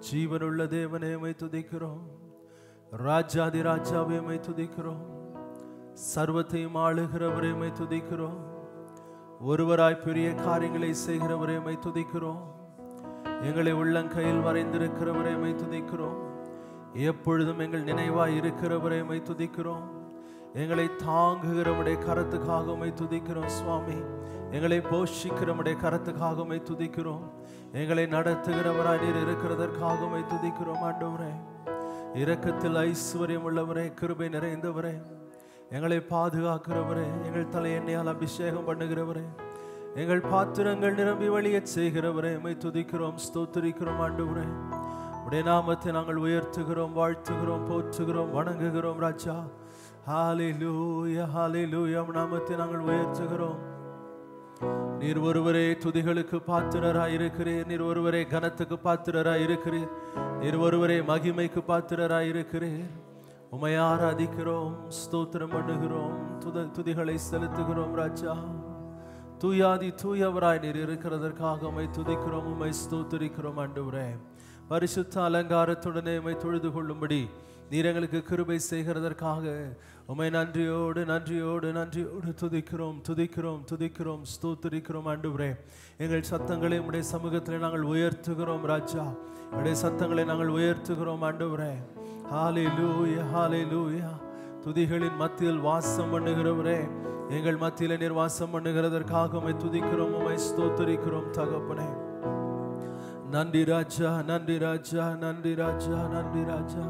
ஜீவனுள்ள தேவனே உம்மை துதிக்கிறோம் ராஜாதி ராஜாவே உம்மை துதிக்கிறோம் சர்வத்தையும் ஆளுகிறவரே உம்மை துதிக்கிறோம் ஒருவராய் பெரிய காரியங்களை செய்கிறவரே உம்மை துதிக்கிறோம் எங்களை உள்ளங்கையில் வரைந்திருக்கிறவரே உம்மை துதிக்கிறோம் எப்பொழுதும் எங்கள் நினைவாய் இருக்கிறவரே உம்மை துதிக்கிறோம் எங்களை தாங்குகிறவருடைய கரத்துக்காக உம்மை துதிக்கிறோம் சுவாமி எங்களை போஷிக்கிறவருடைய கரத்துக்காக உம்மை துதிக்கிறோம் எங்களை நடத்துகிறவராய் நீர் இருக்கிறதற்காக உம்மை துதிக்கிறோம் ஆண்டவரே இரக்கத்தில் ஐஸ்வர்யம் உள்ளவரே கிருபை நிறைந்தவரே எங்களை பாதுகாக்கிறவரே எங்கள் தலை எண்ணெயால் அபிஷேகம் பண்ணுகிறவரே எங்கள் பாத்திரங்கள் நிரம்பி வழியச் செய்கிறவரே உம்மை துதிக்கிறோம் ஸ்தோத்திரிக்கிறோம் ஆண்டவரே உடைய நாமத்தை நாங்கள் உயர்த்துகிறோம் வாழ்த்துகிறோம் போற்றுகிறோம் வணங்குகிறோம் ராஜா ஹalleluya ஹalleluya உம் நாமத்தை நாங்கள் உயர்த்துகிறோம் நீர் ஒருவரே துதிகளுக்கு பாத்திரராய் இருக்கிறீர் நீர் ஒருவரே கனத்துக்கு பாத்திரராய் இருக்கிறீர் நீர் ஒருவரே மகிமைக்கு பாத்திரராய் இருக்கிறீர் உமை ஆராதிக்கிறோம் ஸ்தோத்திரம் பண்ணுகிறோம் துத துதிகளை செலுத்துகிறோம் ராஜா தூயாதி தூயவராய் நீர் இருக்கிறதற்காக உமை துதிக்கிறோம் உமை ஸ்தோத்திரிக்கிறோம் ஆண்டவரே பரிசுத்த அலங்காரத்துடனே உமை தொழுது கொள்ளும்படி நீர் எங்களுக்கு கிருபை செய்கிறதற்காக உமை நன்றியோடு நன்றியோடு நன்றியோடு துதிக்கிறோம் துதிக்கிறோம் துதிக்கிறோம் ஸ்தோத்திரிக்கிறோம் ஆண்டவரே எங்கள் சத்தங்களை உடைய சமூகத்தில் நாங்கள் உயர்த்துகிறோம் ராஜா உடைய சத்தங்களை நாங்கள் உயர்த்துகிறோம் ஆண்டவரே ஹாலே லூயா ஹாலே லூயா துதிகளின் மத்தியில் வாசம் பண்ணுகிறவரே எங்கள் மத்தியில் நீர் வாசம் பண்ணுகிறதற்காக உமை துதிக்கிறோம் உமை ஸ்தோத்தரிக்கிறோம் தகப்பனே நன்றி ராஜா நன்றி ராஜா நன்றி ராஜா நன்றி ராஜா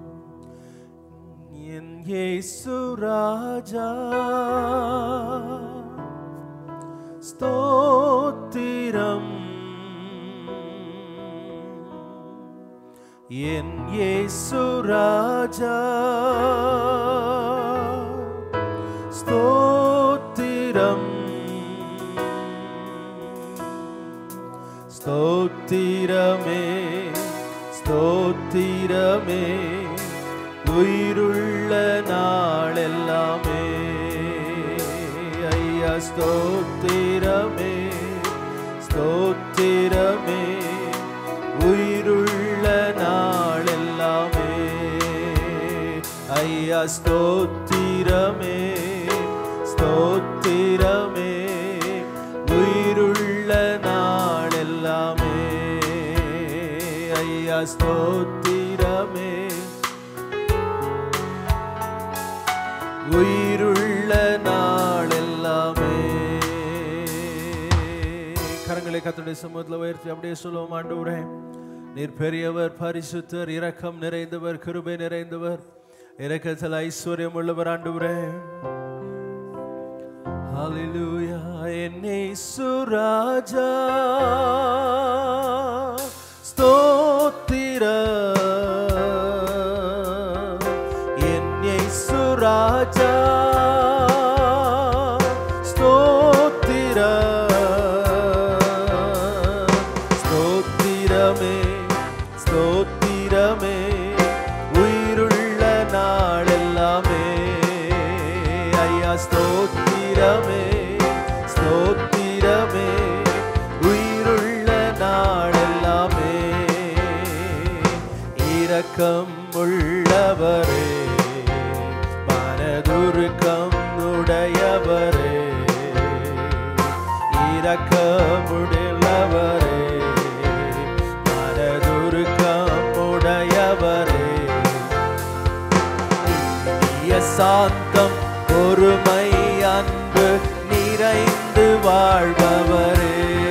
என் இயேசு ராஜா ஸ்தோத்திரம் என் இயேசு ராஜா ஸ்தோத்திரம் ஸ்தோத்திரமே ஸ்தோத்திரமே உயிருள்ள நாளெல்லாமே ஐயா ஸ்தோத்திரமே ஸ்தோத்திரமே உயிருள்ள நாளெல்லாமே ஐயா ஸ்தோத்திரமே ஸ்தோத்திரமே உயிருள்ள நாளெல்லாமே ஐயா ஸ்தோத்திரமே உயிருள்ள நாளெல்லாமே கரங்களை கத்துடைய சமூகத்தில் உயர்த்தி அப்படியே சொல்லுவோம் ஆண்டவரே நீர் பெரியவர் பரிசுத்தர் இரக்கம் நிறைந்தவர் கிருபை நிறைந்தவர் இரக்கத்தில் ஐஸ்வர்யம் உள்ளவர் ஆண்டவரே ஹalleluya என்னை சுராஜா ஸ்தோத்திர என்னை சுராஜா ஸ்தோத்திர ஸ்தோத்திரமே ஸ்தோத்திரமே உயிருள்ள நாளெல்லாமே ஐயா ஸ்தோத்திரமே ஸ்தோத்திரமே உயிருள்ள நாளெல்லாமே இரக்கம் உள்ளவரே மனதுருக்கம் உடையவரே இரக்கமுடையவரே மனதுருக்கம் உடையவரே இனிய சாந்தம் பொறுமை அன்பு நிறைந்து வாழ்பவரே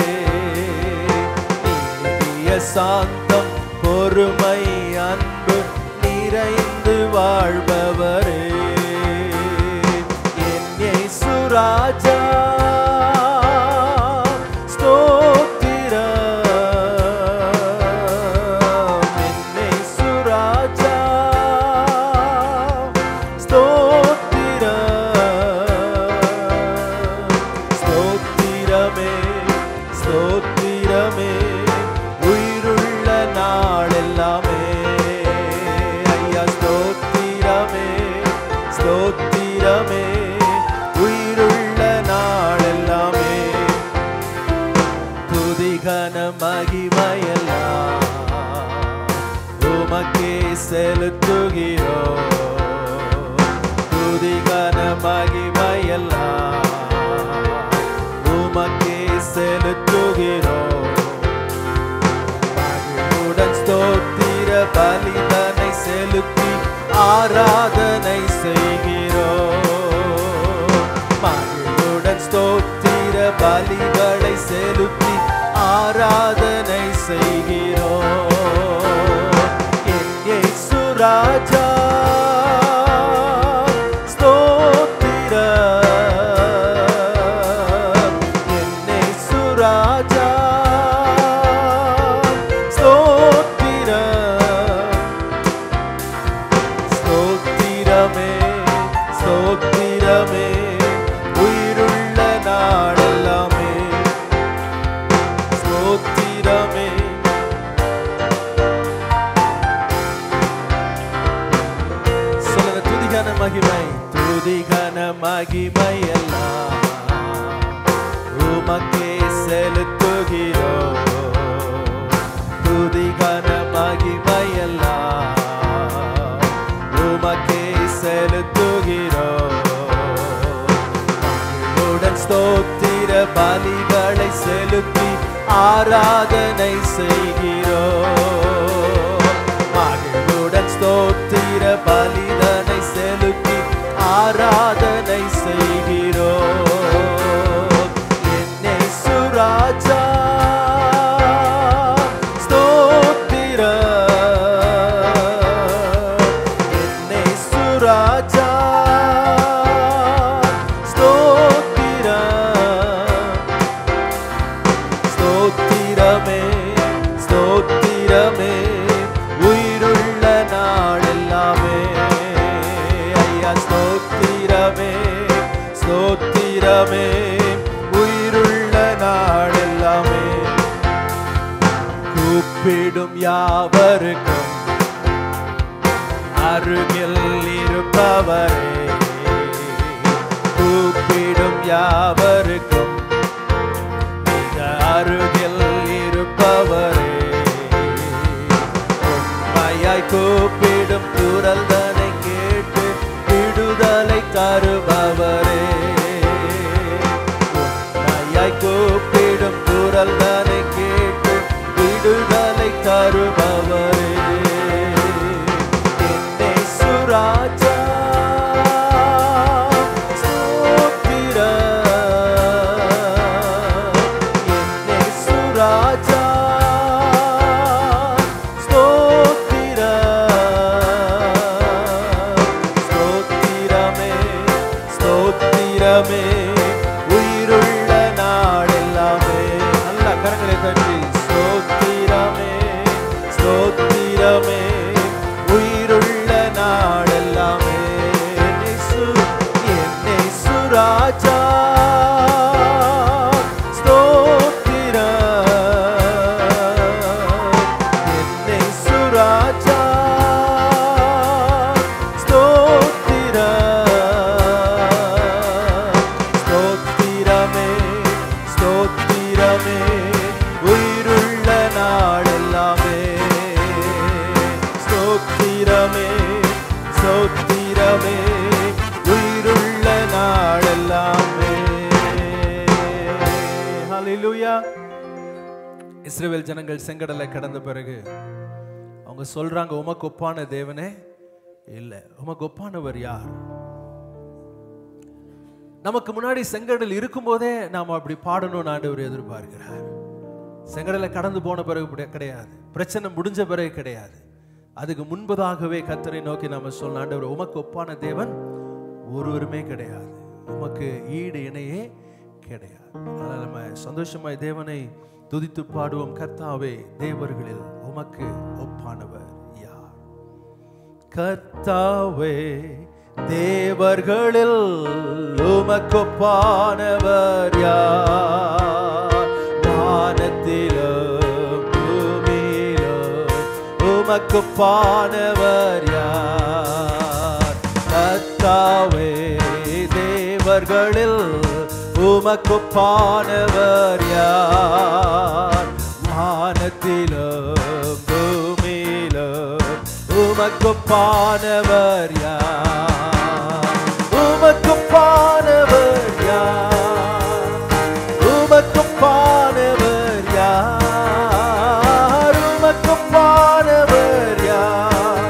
இனிய சாந்தம் பொறுமை அன்பு நிறைந்து வாழ்பவரே என்னை சுராஜா ஸ்தோத்திரம் என்னை சுராஜா ஸ்தோத்திரம் ஸ்தோத்திரமே ஸ்தோத்திரமே உயிருள்ள நாளெல்லாமே ஐயா ஸ்தோத்திரமே ஸ்தோத்திரமே உயிருள்ள செலுத்துகிறோம் துதிகன மகிமையெல்லாம் உமக்கே செலுத்துகிறோம் மகிழ்வுடன் ஸ்தோத்திர பலிதனை செலுத்தி ஆராதனை செய்கிறோம் மகிழ்வுடன் ஸ்தோத்திர பலிகளை செலுத்தி ஆராதனை செய்கிறோம் என் இயேசு ராஜா ஸ்தோத்திரம் என் இயேசு ராஜா ஸ்தோத்திரம் ஸ்தோத்திரமே ஸ்தோத்திரமே உயிருள்ள நாடெல்லாமே ஸ்தோத்திரமே சொல்லுங்க துதிகன மகிமை துதிகன மகிமை எல்லாம் உமக்கே செலுத்துகிறோம் துதிகன மகிமை எல்லாம் உமக்கே செலுத்துகிறோம் மகிழ்வுடன் ஸ்தோத்திர பலிகளை செலுத்தி ஆராதனை செய்கிறோம் மகிழ்வுடன் ஸ்தோத்திர பலிதனை செலுத்தி ஆராதனை செய்கிறோம் என்னை சுராஜா ஸ்தோத்திரம் என்னை சுராஜா ஸ்தோத்திரம் ஸ்தோத்திரமே ஸ்தோத்திரமே உயிருள்ள நாளெல்லாமே ஐயா ஸ்தோத்திரமே ஸ்தோத்திரமே உயிருள்ள நாளெல்லாமே கூப்பிடும் யாவருக்கும் அருகில் இருப்பவரே கூப்பிடும் யாவருக்கும் மிக அருகில் இருப்பவரே உண்மையாய் கூப்பிடும் குரல்தனை கேட்டு விடுதலை தருபவரே உண்மையாய் கூப்பிடும் குரல்தனை கேட்டு விடுதலை தருபவரே என்னை சுராஜா ஸ்தோத்திரம் என்னை சுராஜா ஸ்தோத்திரம் ஸ்தோத்திரமே ஸ்தோத்திரமே உயிருள்ள நாடெல்லாமே நல்ல கரங்களை தட்டி ஸ்தோத்திரமே ஸ்தோத்திரமே உயிருள்ள நாடெல்லாமே என்னை சு- என்னை சுராஜா ஸ்தோத்திரம் என்னை சுராஜா ஸ்தோத்திரம் ஸ்தோத்திரமே ஸ்தோத்திரமே உயிருள்ள நாடெல்லாமே ஸ்தோத்திரமே ஸ்தோத்திரமே உயிருள்ள நாடெல்லாமே ஹalleluya இஸ்ரவேல் ஜனங்கள் செங்கடலை கடந்த பிறகு அவங்க சொல்றாங்க உமக்கு ஒப்பான தேவனே இல்லை உமக்கு ஒப்பானவர் யார் நமக்கு முன்னாடி செங்கடல் இருக்கும்போதே நாம் அப்படி பாடணும்னு ஆண்டவர் எதிர்பார்க்கிறார் செங்கடலை கடந்து போன பிறகு இப்படி கிடையாது பிரச்சனை முடிஞ்ச பிறகு கிடையாது அதுக்கு முன்பதாகவே கத்தரை நோக்கி நாம சொல்ல ஆண்டவர் உமக்கு ஒப்பான தேவன் ஒருவருமே கிடையாது உமக்கு ஈடு இணையே கிடையாது அதனால நம்ம சந்தோஷமாய் தேவனை துதித்து பாடுவோம் கர்த்தாவே தேவர்களில் உமக்கு ஒப்பானவர் யார் கர்த்தாவே தேவர்களில் உமக்கொப்பானவர் யார் வானத்திலும் பூமியிலும் உமக்கொப்பானவர் யார் கர்த்தாவே தேவர்களில் உமக்கொப்பானவர் யார் வானத்திலும் பூமியிலும் உமக்குப்பானவர் யார் உமக்குப்பானவர் யார் உமக்குப்பானவர் யார் உமக்குப்பானவர் யார்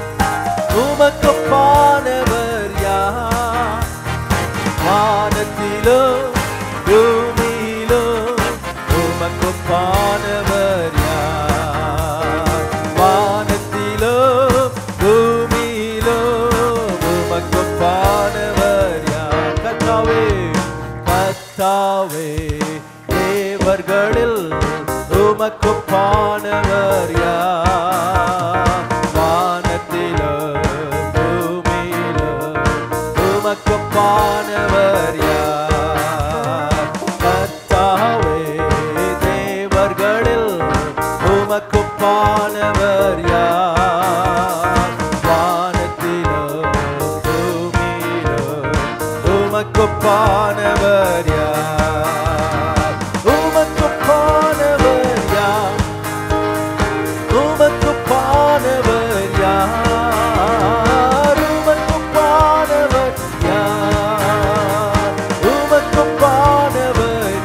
உமக்குப்பானவர் யார் வானத்திலும் பூமியிலும் உமக்குப்பானவர் யார் வானத்திலும் பூமியிலும் உமக்குப்பானவர் யார் கத்தாவே கத்தாவே தேவர்களில் உமக்குப்பானவர் யார் வானத்திலும் பூமியிலும் உமக்குப்பானவர் யார் கர்த்தாவே தேவர்களில் உமக்குப்பானவர் யார் வானத்திலும் பூமியிலும் உமக்குப்பானவர் யார் உமக்குப்பானவர் யார் உமக்குப்பானவர் யார் உமக்குப்பானவர் யார் உமக்குப்பானவர்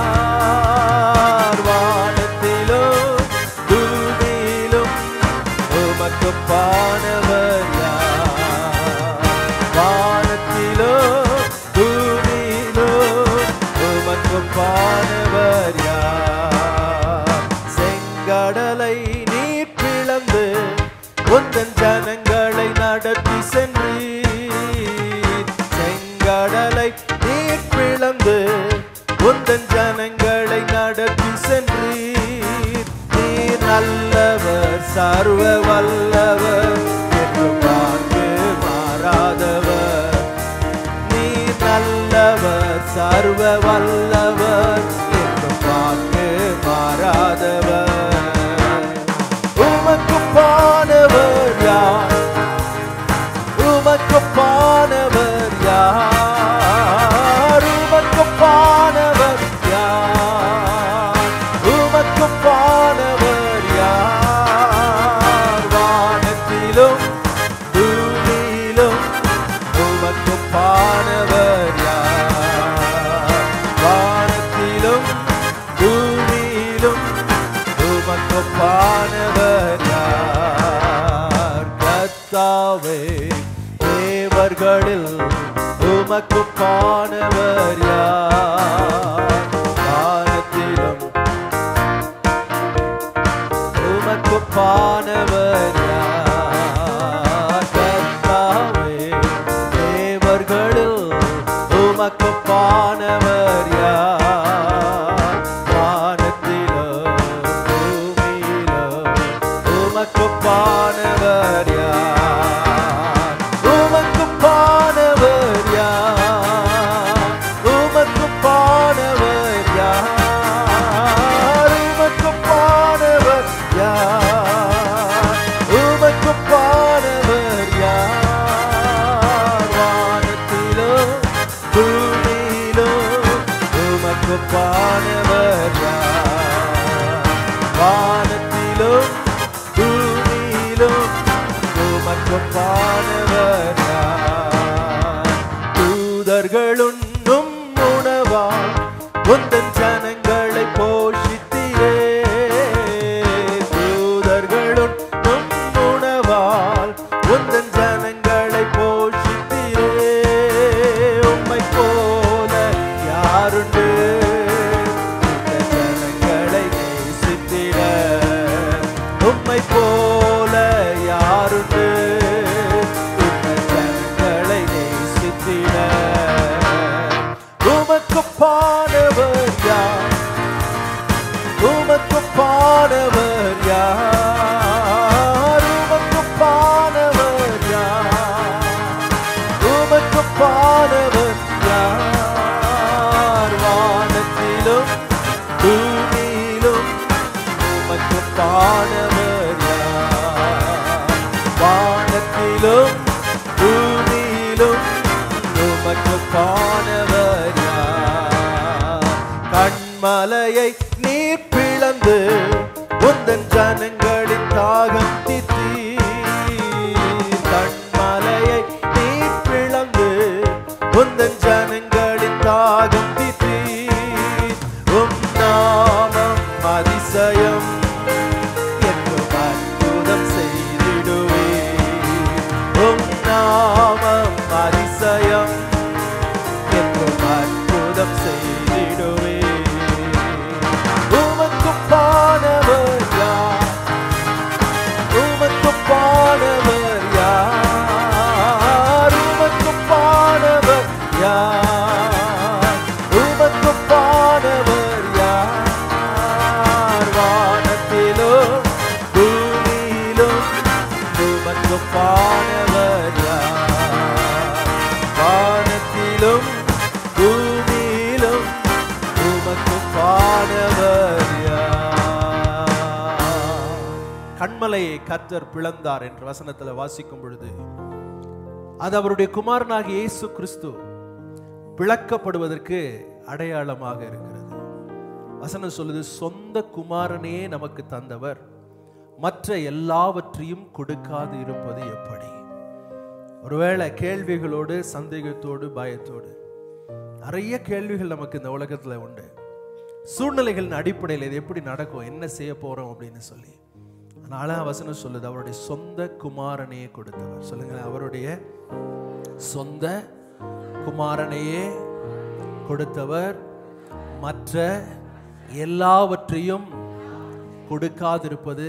யார் வானத்திலும் பூமியிலும் உமக்குப்பானவர் யார் வானத்திலும் பூமியிலும் உமக்குப்பானவர் யார் செங்கடலை நீர் பிளந்து உந்தன் ஜனங்களை நடத்தி சென்றீர் செங்கடலை நீர் பிளந்து உந்தன் ஜனங்களை நடத்தி சென்றீர் நீர் நல்லவர் சர்வ வல்லவர் என்று பார்த்து மாறாதவர் நீர் நல்லவர் சர்வ வல்லவர் என்று பார்த்து மாறாதவர் உமக்கு பானவர் யார் உமக்கு பானவர் யார் உமக்கு பானவர் யார் உமக்கு பானவர் யார் வானத்திலும் பூமியிலும் உமக்கு பானவர் யார் வானத்திலும் பூமியிலும் உமக்கு பானவர் யார் கத்தாவே தேவர்களில் உமக்கு பானவர் யார் வானத்திலும் உமக்கு பானவர் யார் கர்த்தாவே தேவர்களில் உமக்கு பானவர் யார் வானத்திலும் பூமியிலும் உமக்கு பானவர் யார் உமக்கு பானவர் யார் உமக்கு பானவர் யார் உமக்கு பானவர் யார் உமக்கு பானவர் யார் வானத்திலோ பூமியிலோ உமக்கு பானவர் யார் வானத்திலும் பூமியிலும் உமக்கு பானவர் யார் தூதர்களுண்ணும் உணவா உந்தன் ஜனங்களை போஷித்தீரே தூதர்களுண்ணும் உணவால் உந்தன் ஜனங்களை போஷித்தீரே உம்மை போல யாருண்டு இந்த ஜனங்களை நேசித்திட உம்மை போல யாருண்டு இந்த ஜனங்களை நேசித்திட உமக்கு பானவர் யார் உமக்கு பானவர் யார் உமக்கு பானவர் யார் உமக்கு பானவர் யார் வானத்திலும் பூமியிலும் உமக்கு பானவர் யார் வானத்திலும் பூமியிலும் உமக்கு பானவர் யார் கண்மலையை நீர் பிளந்து உந்தன் ஜனங்களின் தாகம் தித்தீர் கண்மலையை கர்த்தர் பிளந்தார் என்ற வசனத்துல வாசிக்கும் பொழுது அது அவருடைய குமாரனாகிய இயேசு கிறிஸ்து பிளக்கப்படுவதற்கு அடையாளமாக இருக்கிறது வசனம் சொல்லுது சொந்த குமாரனையே நமக்கு தந்தவர் மற்ற எல்லாவற்றையும் கொடுக்காது இருப்பது எப்படி ஒருவேளை கேள்விகளோடு சந்தேகத்தோடு பயத்தோடு நிறைய கேள்விகள் நமக்கு இந்த உலகத்துல உண்டு சூழ்நிலைகளின் அடிப்படையில் இது எப்படி நடக்கும் என்ன செய்ய போறோம் அப்படின்னு சொல்லி அதனால வசனம் சொல்லுது அவருடைய சொந்த குமாரனையே கொடுத்தவர் சொல்லுங்க அவருடைய சொந்த குமாரனையே கொடுத்தவர் மற்ற எல்லாவற்றையும் கொடுக்காதிருப்பது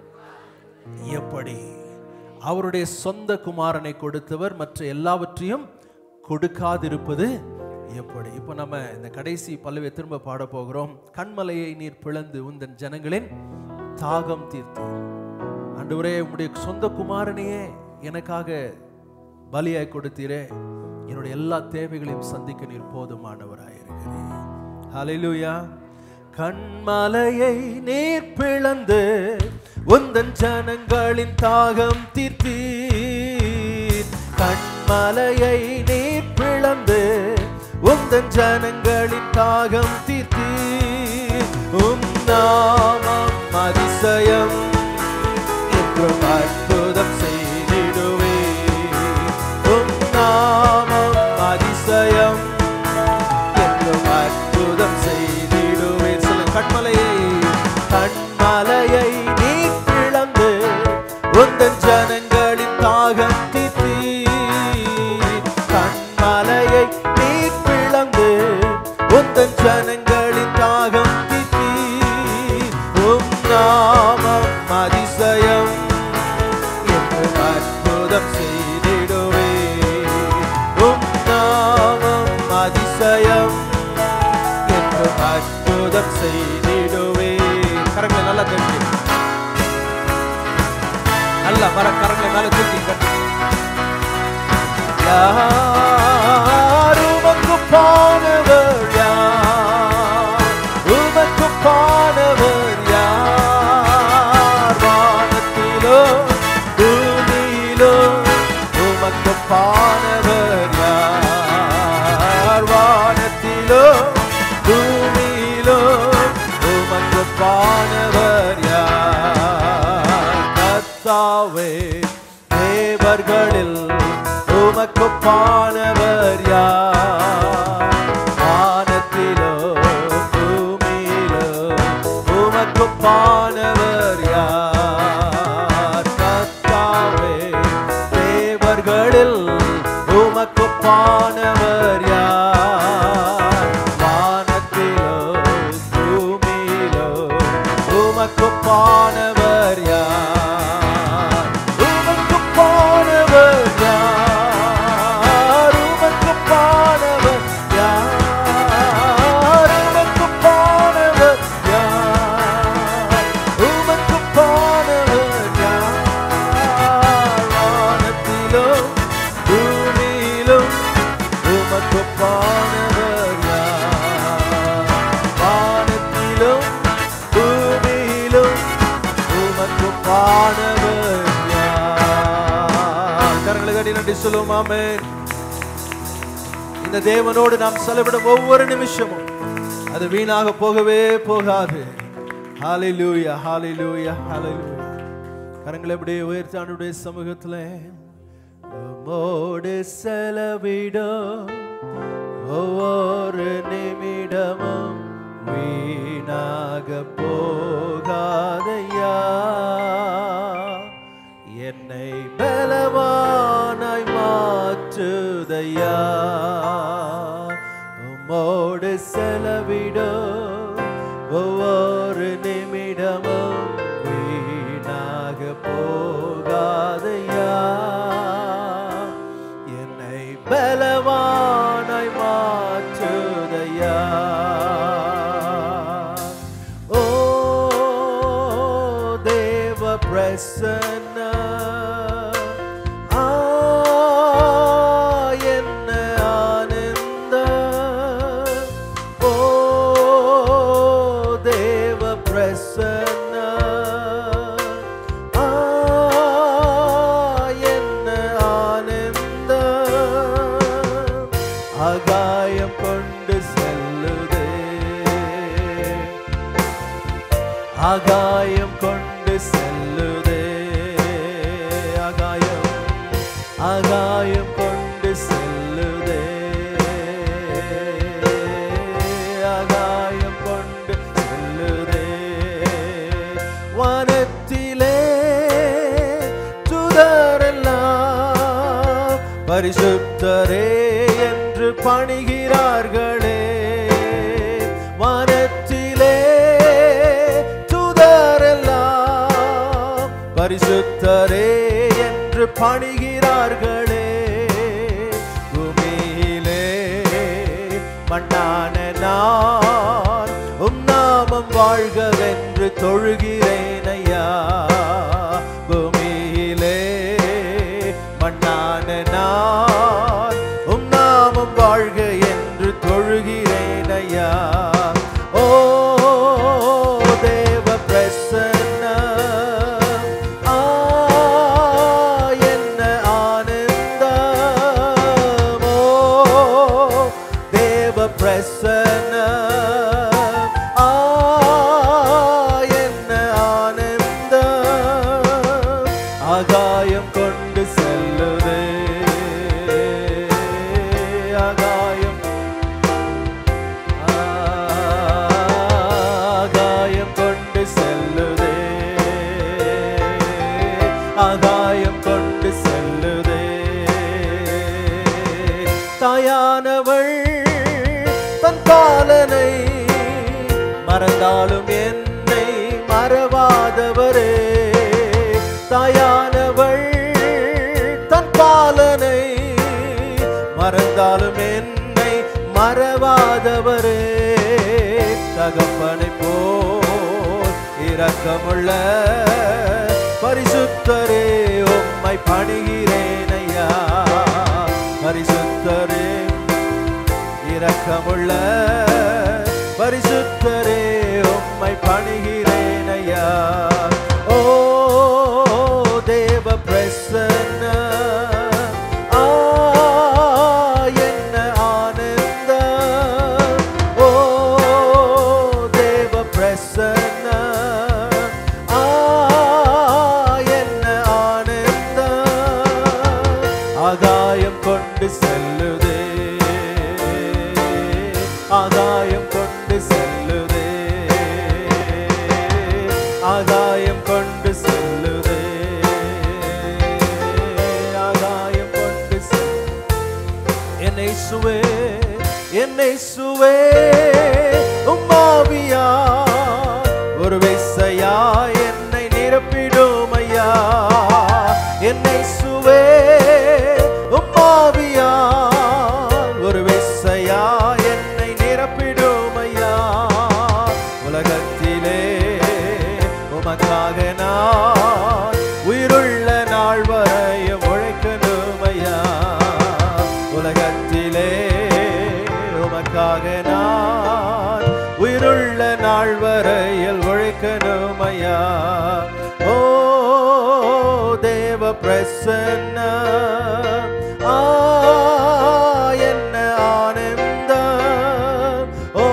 எப்படி அவருடைய சொந்த குமாரனை கொடுத்தவர் மற்ற எல்லாவற்றையும் கொடுக்காதிருப்பது எப்படி இப்போ நம்ம இந்த கடைசி பல்லவியை திரும்ப பாட போகிறோம் கண்மலையை நீர் பிளந்து உந்தன் ஜனங்களின் தாகம் தீர்த்து ஆண்டவரே உம்முடைய சொந்த குமாரனையே எனக்காக பலியாய் கொடுத்தீரே என்னுடைய எல்லா தேவைகளையும் சந்திக்க நீர் போதுமானவராய் இருக்கிறீர் ஹalleluya கண்மலையை நீர் பிளந்து உந்தன் ஜனங்களின் தாகம் தீர்த்தீர் கண்மலையை நீர் பிளந்து உந்தன் ஜனங்களின் தாகம் தீர்த்தீர் உம் நாமம் அதிசயம் என்றும் அற்புதம் செய்திடுவே உம் நாமம் அதிசயம் என்றும் அற்புதம் செய்திடுவே சொல்ல கண்மலையை கண்மலையை நீ பிளந்து உந்தன் ஜனங்களின் தாகம் தீர்த்தீர் கண்மலையை நீ பிளந்து உந்தன் ஜனங்களின் தாகம் தீர்த்தீர் உம் நாமம் அதிசயம் என்று அற்புதம் செய்திடுவே உம் நாமம் அதிசயம் என்று அற்புதம் செய்திடுவே கரங்களை நல்லா தட்டி நல்லா மர கரங்களை மேல தூக்கி கட்டு யார் உமக்கு பானவர் யார் உமக்கு பானவர் யார் வானத்திலோ பூமியிலோ உமக்கு பானவர் யார் வானத்திலோ பூமியிலோ உமக்கு பானவர் யார் கர்த்தாவே தேவர்களில் உமக்கு பானவர் யார் வானத்திலோ பூமியிலோ உமக்கு பானவர் யார் கர்த்தாவே தேவர்களில் உமக்கு பானவர் யார் வானத்திலோ பூமியிலோ உமக்கு பானவர் யார் உமக்கு பானவர் யார் உமக்கு பானவர் யார் உமக்கு பானவர் யார் உமக்கு பானவர் யார் வானத்திலோ பூமியிலும் உமக்கு பானவர் யார் வானத்திலும் பூமியிலும் உமக்கு பானவர் யார் கரங்களை தட்டி நன்றி சொல்லுவோம் ஆமென் இந்த தேவனோடு நாம் செலவிடும் ஒவ்வொரு நிமிஷமும் அது வீணாக போகவே போகாது ஹalleluya ஹalleluya ஹalleluya கரங்களை அப்படியே உயர்த்தி ஆண்டுடைய சமூகத்துல உம்மோடு செலவிடும் ஒவ்வொரு நிமிடமும் வீணாக போகாதையா என்னை பலவானாய் மாற்றுதையா உம்மோடு செலவிடும் ஒவ்வொரு நிமிடமும் வீணாக போகாதையா என்னை பலவானாய் மாற்றுதையா ஓ தேவ பிரசன்ன ஆ என்ன ஆனந்த ஓ தேவ ஆகாயம் கொண்டு செல்லுதே ஆகாயம் ஆகாயம் கொண்டு செல்லுதே ஆகாயம் கொண்டு செல்லுதே வானத்திலே துதரெல்லாம் பரிசுத்தரே என்று பணிகிறார்களே வானத்திலே துதரெல்லாம் பரிசுத்தரே என்று பணிகிறார்களே பூமியிலே மண்ணான நான் உம் நாமம் வாழ்கவென்று தொழுகிறேன் ஐயா பூமியிலே மண்ணான நான் உம் நாமம் வாழ்க என்று தொழுகிறேன் ஐயா ஓ தேவ பிரசன்னம் ஆ என்ன ஆனந்தம் ஓ தேவ பிரசன்னம் ஆ என்ன ஆனந்தம் ஆகாயம் கொண்டு செல்லுதே ஆகாயம் ஆகாயம் கொண்டு செல்லுதே ஆகாயம் கொண்டு செல்லுதே தாயானவள் தன் பாலனை மறந்தாலும் என்னை மறவாதவரே தாயானவள் தன் பாலனை மறந்தாலும் என்னை மறவாதவரே தகப்பனை போல் இரக்கமுள்ள பரிசுத்தரே உம்மை பணிகிறேன் ஐயா பரிசுத்தரே இரக்கமுள்ள பரிசுத்தரே உம்மை பணிகிறேன் ஐயா ஓ தேவ பிரசன்ன ஆ என்ன ஆனந்த ஓ தேவ பிரசன்ன ஆ என்ன ஆனந்த ஆகாயம் கொண்டு செல்லுதே ஆகாயம் கொண்டு செல்லுதே ஆகாயம் கொண்டு செல்லுதே ஆகாயம் கொண்டு செல் என்னை சுவே என்னை சுவே உம்மாவியா ஒரு வெசையா என்னை நிரப்பிடும் ஐயா என்னை சுவே உம்மாவியா ஒரு வெசையா என்னை நிரப்பிடும் ஐயா உலகத்திலே உமக்காக நான் உயிருள்ள நாள் வரையும் உழைக்கணும் ஐயா உலகத்திலே உமக்காக நான் உயிருள்ள நாள் வரையில் உழைக்கணும் ஐயா ஓ தேவ பிரசன்ன ஆ என்ன ஆனந்தம் ஓ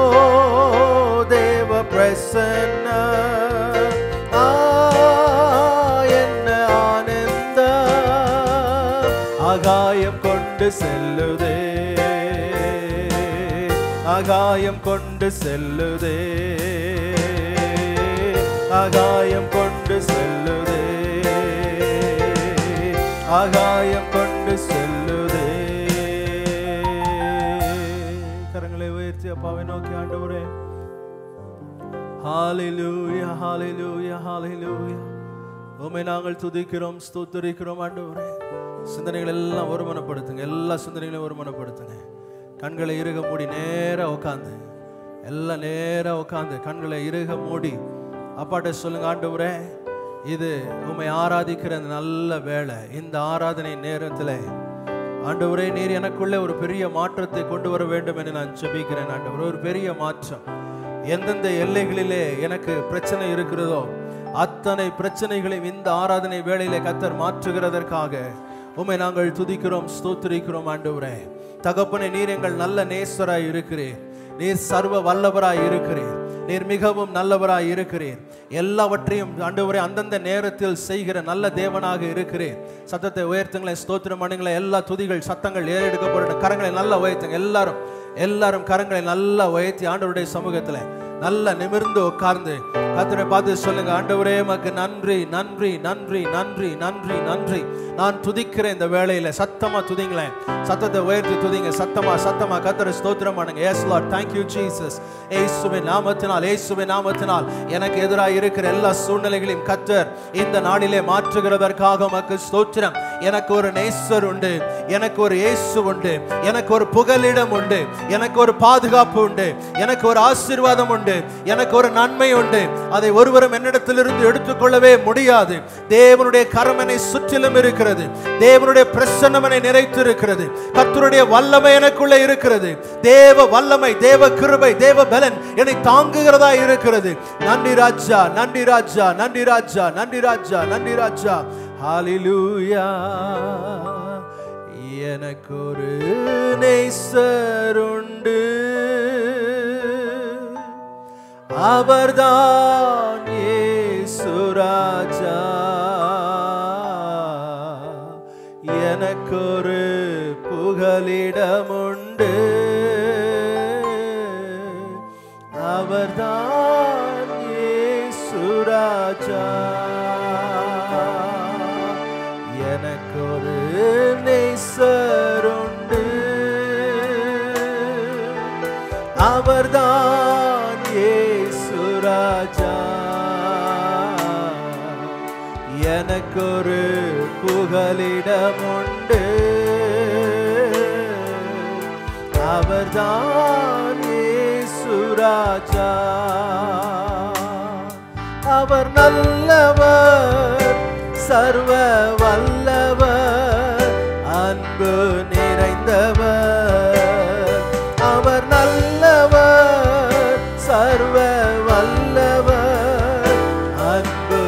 தேவ பிரசன்ன ஆ என்ன ஆனந்தம் ஆகாயம் கொண்டு செல்லுதே ஆகாயம் கொண்டு செல்லுதே ஆகாயம் கொண்டு செல்லுதே ஆகாயம் கொண்டு செல்லுதே கரங்களை உயர்த்தி அப்பாவை நோக்கி ஆண்டவரே ஹalleluya ஹalleluya ஹalleluya உம்மை நாங்கள் துதிக்கிறோம் ஸ்தோத்திரிக்கிறோம் ஆண்டவரே சிந்தனைகள் எல்லாம் ஒருமனப்படுத்துங்க எல்லா சிந்தனைகளையும் ஒருமனப்படுத்துங்க கண்களை இறுக மூடி நேரா உட்காந்து எல்லாம் நேரா உட்காந்து கண்களை இறுக மூடி அப்பாட்ட சொல்லுங்க ஆண்டவரே இது உம்மை ஆராதிக்கிற அந்த நல்ல வேளை இந்த ஆராதனை நேரத்தில் ஆண்டவரே நீர் எனக்குள்ளே ஒரு பெரிய மாற்றத்தை கொண்டு வர வேண்டும் என்று நான் ஜெபிக்கிறேன் ஆண்டவர் ஒரு பெரிய மாற்றம் எந்தெந்த எல்லைகளிலே எனக்கு பிரச்சனை இருக்கிறதோ அத்தனை பிரச்சனைகளையும் இந்த ஆராதனை வேளையிலே கத்தர் மாற்றுகிறதற்காக உம்மை நாங்கள் துதிக்கிறோம் ஸ்தோத்திரிக்கிறோம் ஆண்டவரே தகப்பனே நீர் எங்கள் நல்ல நேசராய் இருக்கிறீர் நீர் சர்வ வல்லவராய் இருக்கிறீர் நீர் மிகவும் நல்லவராய் இருக்கிறீர் எல்லாவற்றையும் ஆண்டவரே அந்தந்த நேரத்தில் செய்கிற நல்ல தேவனாக இருக்கிறீர் சத்தத்தை உயர்த்துங்களேன் ஸ்தோத்திரம் பண்ணுங்களேன் எல்லா துதிகள் சத்தங்கள் ஏறெடுக்கப்பட கரங்களை நல்லா உயர்த்துங்க எல்லாரும் எல்லாரும் கரங்களை நல்லா உயர்த்தி ஆண்டவருடைய சமூகத்துல நல்லா நிமிர்ந்து உட்கார்ந்து கத்தரை பார்த்து சொல்லுங்க ஆண்டவரே மக்கு நன்றி நன்றி நன்றி நன்றி நன்றி நன்றி நான் துதிக்கிறேன் இந்த வேளையில சத்தமா துதிங்களேன் சத்தத்தை உயர்த்தி துதிங்க சத்தமா சத்தமா கத்தரை ஸ்தோத்திரம் பண்ணுங்க yes Lord thank you Jesus ஏசுவின் நாமத்தினால் ஏசுவின் நாமத்தினால் எனக்கு எதிராக இருக்கிற எல்லா சூழ்நிலைகளையும் கத்தர் இந்த நாளிலே மாற்றுகிறதற்காக மக்கு ஸ்தோத்திரம் எனக்கு ஒரு நேசர் உண்டு எனக்கு ஒரு இயேசு உண்டு எனக்கு ஒரு புகலிடம் உண்டு எனக்கு ஒரு பாதுகாப்பு உண்டு எனக்கு ஒரு ஆசீர்வாதம் உண்டு எனக்கு ஒரு நன்மை உண்டு அதை ஒருவரும் என்னிடத்திலிருந்து எடுத்துக்கொள்ளவே முடியாது தேவனுடைய கரமனை சுற்றிலும் இருக்கிறது தேவனுடைய பிரசன்னமனை நிறைத்து இருக்கிறது கர்த்தருடைய வல்லமை எனக்குள்ளே இருக்கிறது தேவ வல்லமை தேவ கிருபை தேவ பலன் என்னை தாங்குகிறதா இருக்கிறது நன்றி ராஜா நன்றி ராஜா நன்றி ராஜா நன்றி ராஜா நன்றி ராஜா ஹalleluya எனக்கு ஒரு நேசர் உண்டு அவர்தான் ஏசுராஜா எனக்கொரு புகலிடம் உண்டு அவர்தான் ஏசுராஜா எனக்கொரு நேசர் உண்டு அவர்தான் ஏசுராஜா எனக்கொரு புகலிடம் உண்டு அவர்தான் ஏசுராஜா அவர் நல்லவர் சர்வ வல்லவர் அன்பு நிறைந்தவர் அவர் நல்லவர் சர்வ வல்லவர் அன்பு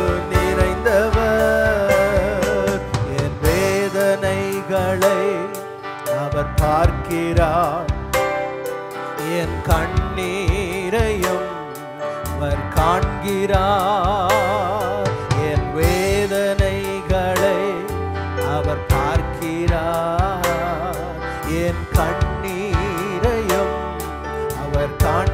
நிறைந்தவர் என் வேதனைகளை அவர் பார்க்கிறார் என் கண்ணீரையும் அவர் காண்கிறார் என் வேதனைகளை அவர் பார்க்கிறார் என் கண்ணீரையும் அவர்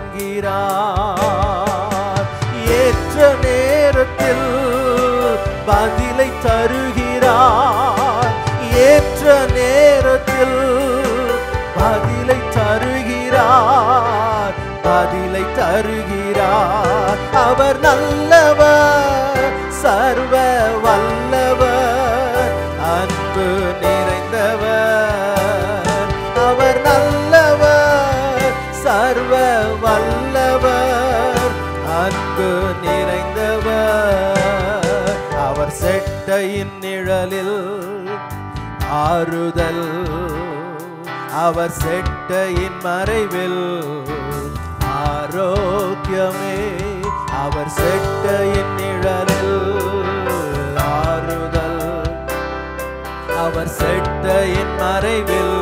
காண்கிறார் ஏற்ற நேரத்தில் பதிலை தருகிறார் ஏற்ற நேரத்தில் பதிலை தருகிறார் பதிலை தருகிறார் அவர் நல்லவர் சர்வ வல்லவர் அன்பு நிறைந்தவர் அவர் நல்லவர் சர்வ வல்லவர் அன்பு நிறைந்தவர் அவர் செட்டையின் நிழலில் ஆறுதல் அவர் செட்டையின் மறைவில் ஆரோக்கியமே அவர் செட்டையின் நிழலில் ஆறுதல் அவர் செட்டையின் மறைவில்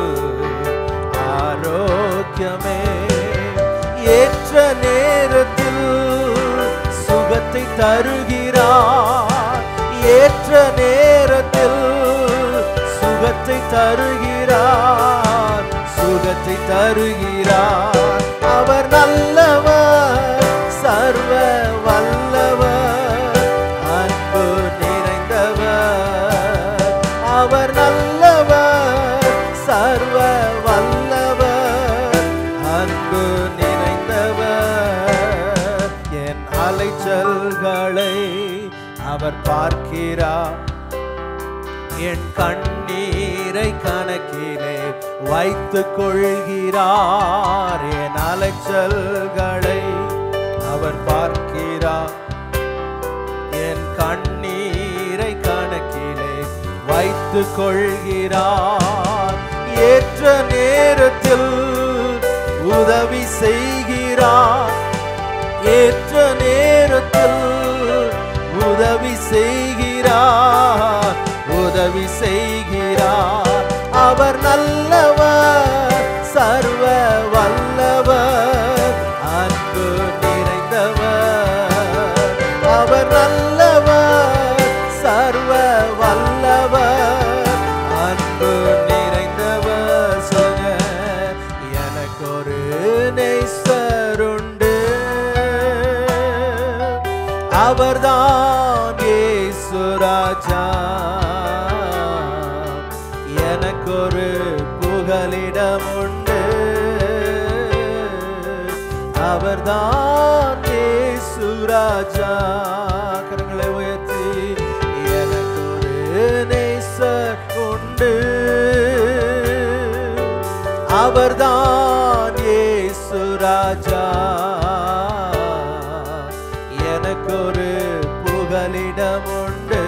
ஆரோக்கியமே ஏற்ற நேரத்தில் சுகத்தை தருகிறார் ஏற்ற நேரத்தில் சுகத்தை தருகிறார் சுகத்தை தருகிறார் அவர் நல்லவர் சர்வ வல்லவர் அன்பு நிறைந்தவர் அவர் நல்லவர் சர்வ வல்லவர் அன்பு நிறைந்தவர் என் அலைச்சல்களை அவர் பார்க்கிறார் என் கண்ணீரை கணக்கிலே வைத்துக் கொள்கிறார் என் அலைச்சல்களை அவர் பார்க்கிறார் என் கண்ணீரை கணக்கிலே வைத்துக் கொள்கிறார் ஏற்ற நேரத்தில் உதவி செய்கிறார் ஏற்ற நேரத்தில் உதவி செய்கிறார் உதவி செய்கிறார் அவர் நல்லவர் சர்வ வல்லவர் அன்பு நிறைந்தவர் எனக்கொரு புகலிடம் உண்டு அவர்தான் இயேசு ராஜா கரங்களை உயர்த்தி எனக்கொரு நேசர் உண்டு அவர்தான் இயேசு ராஜா எனக்கொரு புகலிடம் உண்டு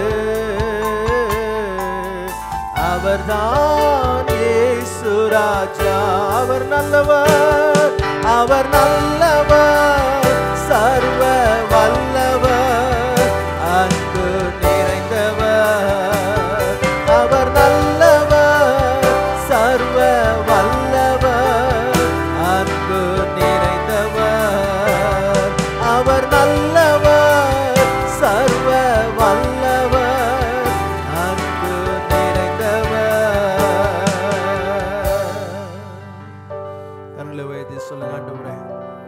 அவர்தான் இயேசு ராஜா அவர் நல்லவர் அவர் நல்லவர் சர்வ வல்லவர் அன்பு நிறைந்தவர் அவர் நல்லவர் சர்வ வல்லவர் அன்பு நிறைந்தவர் அவர் நல்லவர் சர்வ வல்லவர் அன்பு நிறைந்தவர் கண்களை உயர்த்தி சொல்லுங்க ஆண்டவரே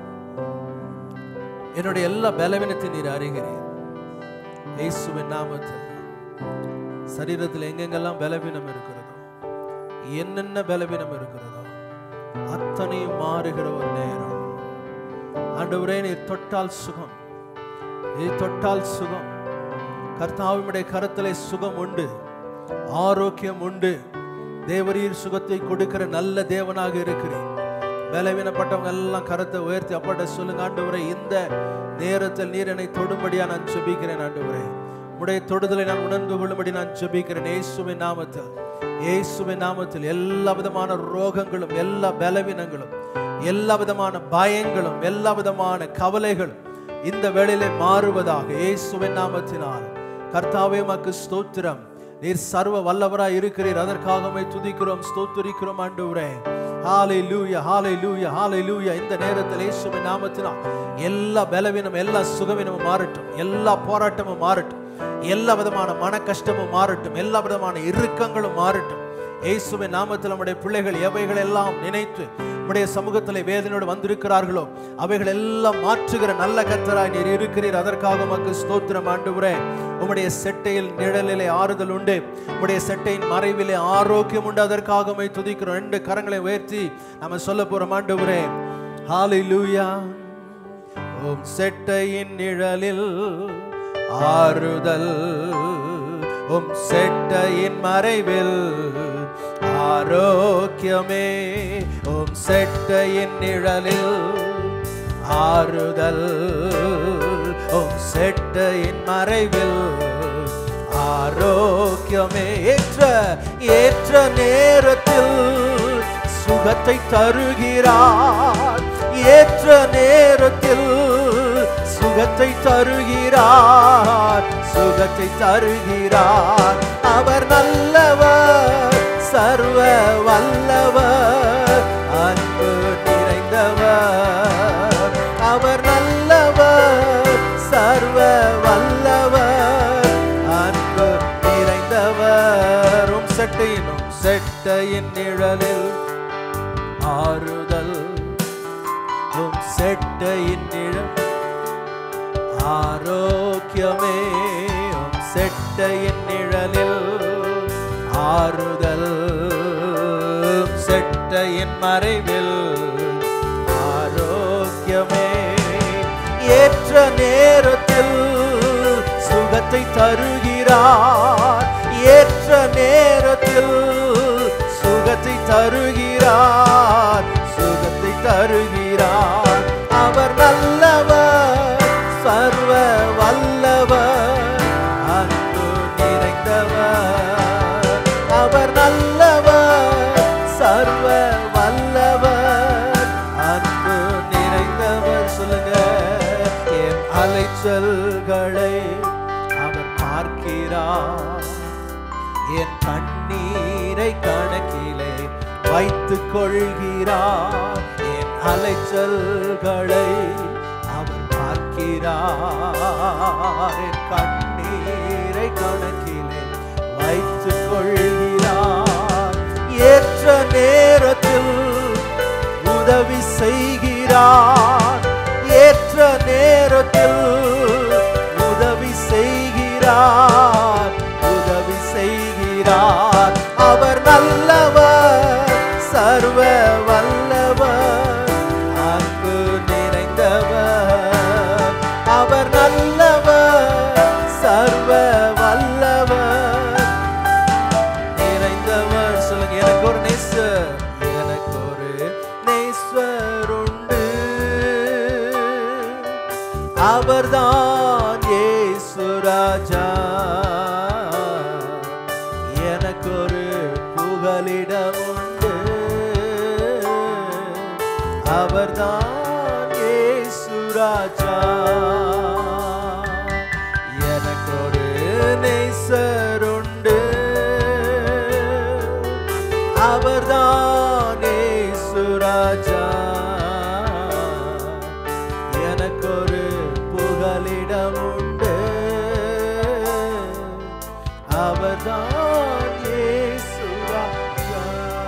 என்னுடைய எல்லா பலவீனத்தை நீர் அறிகிறீர் இயேசுவின் நாமத்தில் சரீரத்தில் எங்கெங்கெல்லாம் பலவீனம் இருக்கிறதோ என்னென்ன பலவீனம் இருக்கிறதோ அத்தனையும் மாறுகிற ஒரு நேரம் ஆண்டவரே நீர் தொட்டால் சுகம் நீர் தொட்டால் சுகம் கர்த்தாவினுடைய கரத்திலே சுகம் உண்டு ஆரோக்கியம் உண்டு தேவரீர் சுகத்தை கொடுக்கிற நல்ல தேவனாக இருக்கிறீர் பலவீனப்பட்டவங்க எல்லாம் கரத்தை உயர்த்தி அப்பாட்ட சொல்லுங்க ஆண்டவரே இந்த நேரத்தில் நீர் என்னை தொடும்படியா நான் ஜெபிக்கிறேன் ஆண்டவரே உடைய தொடுதலை நான் உணர்ந்து கொள்ளும்படி நான் ஜெபிக்கிறேன் இயேசுவின் நாமத்தில் இயேசுவின் நாமத்தில் எல்லா விதமான ரோகங்களும் எல்லா பலவீனங்களும் எல்லா விதமான பயங்களும் எல்லா விதமான கவலைகளும் இந்த வேளையிலே மாறுவதாக இயேசுவின் நாமத்தினால் கர்த்தாவே உமக்கு ஸ்தோத்திரம் நீர் சர்வ வல்லவராய் இருக்கிறீர் அதற்காகவே துதிக்கிறோம் ஸ்தோத்திரிக்கிறோம் ஆண்டவரே ஹாலை லூயா ஹாலை லூயா ஹாலை லூயா இந்த நேரத்தில் இயேசுவின் நாமத்தினால் எல்லா பலவீனம் எல்லா சுகவீனமும் மாறட்டும் எல்லா போராட்டமும் மாறட்டும் எல்லா விதமான மன கஷ்டமும் மாறட்டும் எல்லா விதமான இறுக்கங்களும் மாறட்டும் இயேசுவின் நாமத்தில் நம்முடைய பிள்ளைகள் எவைகள் எல்லாம் நினைத்து நம்முடைய சமூகத்தில் வேதனையோடு வந்திருக்கிறார்களோ அவைகள் எல்லாம் மாற்றுகிற நல்ல கத்தராய் நீர் இருக்கிறீர் அதற்காக உமக்கு ஸ்தோத்திரம் ஆண்டுகிறே உம்முடைய செட்டையில் நிழலிலே ஆறுதல் உண்டு உம்முடைய செட்டையின் மறைவிலே ஆரோக்கியம் உண்டு அதற்காக உம்மை துதிக்கிறோம் ரெண்டு கரங்களை உயர்த்தி நம்ம சொல்ல போறோம் ஆண்டுகிறே ஹalleluya உம் செட்டையின் நிழலில் ஆறுதல் உம் செட்டையின் மறைவில் ஆரோக்கியமே உம் செட்டையின் நிழலில் ஆறுதல் உம் செட்டையின் மறைவில் ஆரோக்கியமே ஏற்ற ஏற்ற நேரத்தில் சுகத்தை தருகிறார் ஏற்ற நேரத்தில் சுகத்தை தருகிறார் சுகத்தை தருகிறார் அவர் நல்லவர் சர்வ வல்லவர் அன்பு நிறைந்தவர் அவர் நல்லவர் சர்வ வல்லவர் அன்பு நிறைந்தவரும் செட்டையினும் செட்டையின் நிழலில் ஆறுதல் உம் செட்டையின் நிழல் ஆரோக்கியமே உம் செட்டையின் நிழலில் ஆறுதல் உம் செட்டையின் மறைவில் ஆரோக்கியமே ஏற்ற நேரத்தில் சுகத்தை தருகிறார் ஏற்ற நேரத்தில் சுகத்தை தருகிறார் சுகத்தை தருகிறார் அவர் நல்லவர் சர்வ வல்லவர் அன்பு நிறைந்தவர் அவர் நல்லவர் சர்வ வல்லவர் அன்பு நிறைந்தவர் சொல்லுங்க என் அலைச்சல்களை அவர் பார்க்கிறார் என் கண்ணீரை கணக்கிலே வைத்துக் கொள்கிறார் என் அலைச்சல்களை அவர் பார்க்கிறார் என் கண்ணீரை கணக்கிலே வைத்துக் கொள்கிறார் ஏற்ற நேரத்தில் உதவி செய்கிறார் ஏற்ற நேரத்தில் உதவி செய்கிறார் உதவி செய்கிறார் அவர் நல்ல நல்லவர் சர்வ வல்லவர் அன்பு நிறைந்தவர் அவர் நல்லவர் சர்வ வல்லவர் நிறைந்தவர் சொல்லுங்க எனக்கு ஒரு நேசர் எனக்கு ஒரு நேசர் உண்டு அவர்தான் இயேசு ராஜா எனக்கு ஒரு புகலிடம் உண்டு அவர்தான் இயேசு ராஜா எனக்கு ஒரு நேசர் உண்டு அவர்தான் இயேசு ராஜா எனக்கு ஒரு புகலிடம் உண்டு அவர்தான் இயேசு ராஜா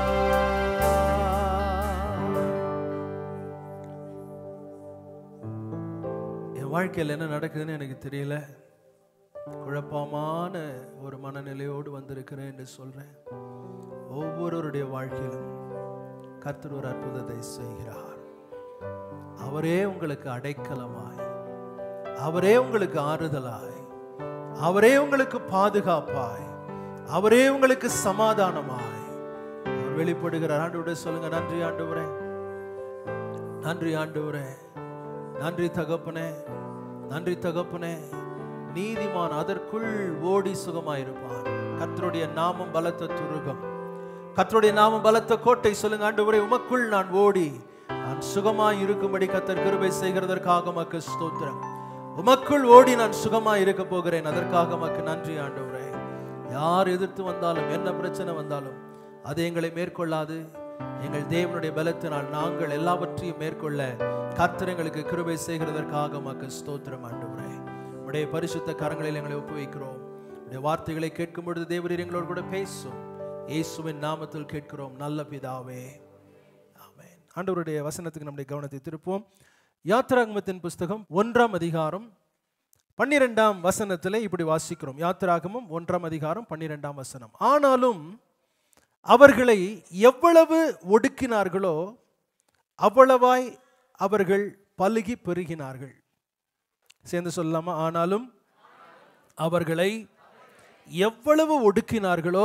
என் வாழ்க்கையில் என்ன நடக்குதுன்னு எனக்கு தெரியல குழப்பமான ஒரு மனநிலையோடு வந்திருக்கிறேன் என்று சொல்றேன் ஒவ்வொருவருடைய வாழ்க்கையிலும் கர்த்தர் ஒரு அற்புதத்தை செய்கிறார் அவரே உங்களுக்கு அடைக்கலமாய் அவரே உங்களுக்கு ஆறுதலாய் அவரே உங்களுக்கு பாதுகாப்பாய் அவரே உங்களுக்கு சமாதானமாய் அவர் வெளிப்படுகிறார் ஆண்டு சொல்லுங்க நன்றி ஆண்டவரே நன்றி ஆண்டவரே நன்றி தகப்பனே நன்றி தகப்பனே நீதிமான் அதற்குள் ஓடி சுகமாயிருப்பான் கர்த்தருடைய நாமம் பலத்த துருகம் கர்த்தருடைய நாமம் பலத்த கோட்டை சொல்லுங்க ஆண்டவரே உமக்குள் நான் ஓடி நான் சுகமாய் இருக்கும்படி கர்த்தர் கிருபை செய்கிறதற்காக மக்கு ஸ்தோத்திரம் உமக்குள் ஓடி நான் சுகமாய் இருக்க போகிறேன் அதற்காக மக்கு நன்றி ஆண்டவரே யார் எதிர்த்து வந்தாலும் என்ன பிரச்சனை வந்தாலும் அது எங்களை மேற்கொள்ளாது எங்கள் தேவனுடைய பலத்தினால் நாங்கள் எல்லாவற்றையும் மேற்கொள்ள கர்த்தர் எங்களுக்கு கிருபை செய்கிறதற்காக மக்கு ஸ்தோத்திரம் ஆண்டவரே உடைய பரிசுத்த கரங்களில் எங்களை ஒப்புவிக்கிறோம் உடைய வார்த்தைகளை கேட்கும் பொழுது தேவரீர் எங்களோடு கூட பேசும் இயேசுவின் நாமத்தில் கேட்கிறோம் நல்ல பிதாவே ஆமென் ஆண்டவருடைய வசனத்துக்கு நம்முடைய கவனத்தை திருப்புவோம் யாத்ராகமத்தின் புஸ்தகம் ஒன்றாம் அதிகாரம் பன்னிரெண்டாம் வசனத்தில் இப்படி வாசிக்கிறோம் யாத்ராகமம் ஒன்றாம் அதிகாரம் பன்னிரெண்டாம் வசனம் ஆனாலும் அவர்களை எவ்வளவு ஒடுக்கினார்களோ அவ்வளவாய் அவர்கள் பலுகி பெருகினார்கள் சேர்ந்து சொல்லலாமா ஆனாலும் அவர்களை எவ்வளவு ஒடுக்கினார்களோ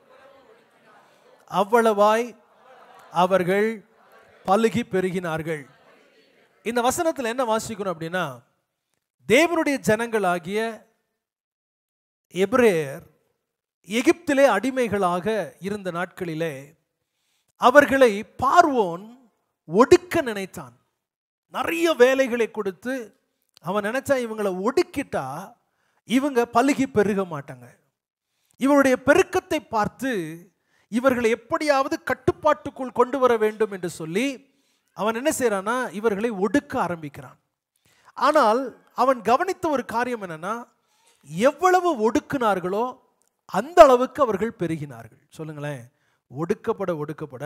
அவ்வளவாய் அவர்கள் பலுகி பெருகினார்கள் இந்த வசனத்தில் என்ன வாசிக்கணும் அப்படின்னா தேவனுடைய ஜனங்களாகிய எபிரேயர் எகிப்திலே அடிமைகளாக இருந்த நாட்களிலே அவர்களை பார்வோன் ஒடுக்க நினைத்தான் நிறைய வேலைகளை கொடுத்து அவன் நினைச்சா இவங்களை ஒடுக்கிட்டா இவங்க பலுகி பெருக மாட்டாங்க இவருடைய பெருக்கத்தை பார்த்து இவர்களை எப்படியாவது கட்டுப்பாட்டுக்குள் கொண்டு வர வேண்டும் என்று சொல்லி அவன் என்ன செய்யறானா இவர்களை ஒடுக்க ஆரம்பிக்கிறான் ஆனால் அவன் கவனித்த ஒரு காரியம் என்னன்னா எவ்வளவு ஒடுக்கினார்களோ அந்த அளவுக்கு அவர்கள் பெருகினார்கள் சொல்லுங்களேன் ஒடுக்கப்பட ஒடுக்கப்பட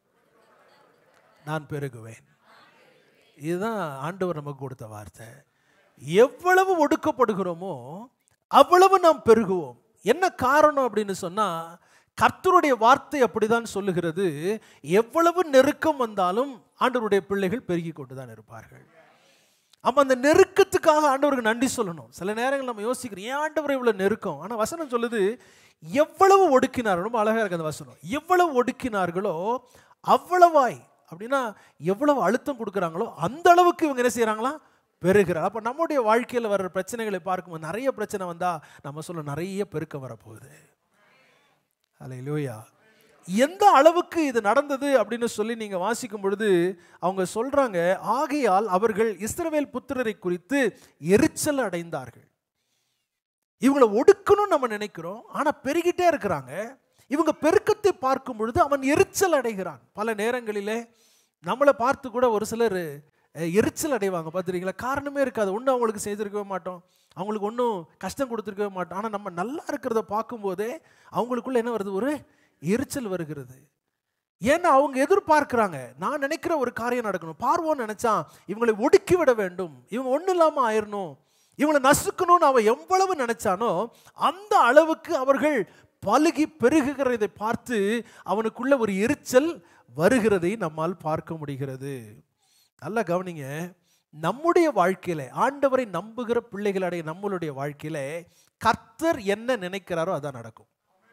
நான் பெருகுவேன் இதுதான் ஆண்டவர் நமக்கு கொடுத்த வார்த்தை எவ்வளவு ஒடுக்கப்படுகிறோமோ அவ்வளவு நாம் பெருகுவோம் என்ன காரணம் அப்படின்னு சொன்னா கர்த்தருடைய வார்த்தை அப்படிதான் சொல்லுகிறது எவ்வளவு நெருக்கம் வந்தாலும் ஆண்டவருடைய பிள்ளைகள் பெருகி கொண்டு தான் இருப்பார்கள் அப்ப அந்த நெருக்கத்துக்காக ஆண்டவருக்கு நன்றி சொல்லணும் சில நேரங்கள் நம்ம யோசிக்கிறோம் ஏன் ஆண்டவர் இவ்வளவு நெருக்கம் ஆனா வசனம் சொல்லுது எவ்வளவு ஒடுக்கினார் ரொம்ப அழகா இருக்கு அந்த வசனம் எவ்வளவு ஒடுக்கினார்களோ அவ்வளவாய் அப்படின்னா எவ்வளவு அழுத்தம் கொடுக்குறாங்களோ அந்த அளவுக்கு இவங்க என்ன செய்யறாங்களா பெருகிறார் அப்ப நம்முடைய வாழ்க்கையில் வர்ற பிரச்சனைகளை பார்க்கும்போது நிறைய பிரச்சனை வந்தா நம்ம சொல்ல நிறைய பெருக்கம் வரப்போகுது அல்லேலூயா எந்த அளவுக்கு இது நடந்தது அப்படின்னு சொல்லி நீங்க வாசிக்கும் பொழுது அவங்க சொல்றாங்க ஆகையால் அவர்கள் இஸ்ரவேல் புத்திரரை குறித்து எரிச்சல் அடைந்தார்கள் இவங்களை ஒடுக்கணும்னு நம்ம நினைக்கிறோம் ஆனா பெருகிட்டே இருக்கிறாங்க இவங்க பெருக்கத்தை பார்க்கும் பொழுது அவன் எரிச்சல் அடைகிறான் பல நேரங்களிலே நம்மளை பார்த்து கூட ஒரு சிலர் அஹ், எரிச்சல் அடைவாங்க பார்த்துருக்கீங்களா காரணமே இருக்காது ஒன்றும் அவங்களுக்கு செய்திருக்கவே மாட்டோம் அவங்களுக்கு ஒன்றும் கஷ்டம் கொடுத்துருக்கவே மாட்டோம் ஆனால் நம்ம நல்லா இருக்கிறத பார்க்கும்போதே அவங்களுக்குள்ள என்ன வருது ஒரு எரிச்சல் வருகிறது ஏன்னா அவங்க எதிர்பார்க்கிறாங்க நான் நினைக்கிற ஒரு காரியம் நடக்கணும் பார்வோன்னு நினைச்சான் இவங்களை ஒடுக்கி விட வேண்டும் இவங்க ஒன்றும் இல்லாமல் ஆயிரணும் இவங்களை நசுக்கணும்னு அவன் எவ்வளவு நினைச்சானோ அந்த அளவுக்கு அவர்கள் பலுகி பெருகுகிறதை பார்த்து அவனுக்குள்ள ஒரு எரிச்சல் வருகிறதை நம்மால் பார்க்க முடிகிறது நல்லா கவனிங்க நம்முடைய வாழ்க்கையில ஆண்டவரை நம்புகிற பிள்ளைகளுடைய நம்மளுடைய வாழ்க்கையில கர்த்தர் என்ன நினைக்கிறாரோ அதான் நடக்கும்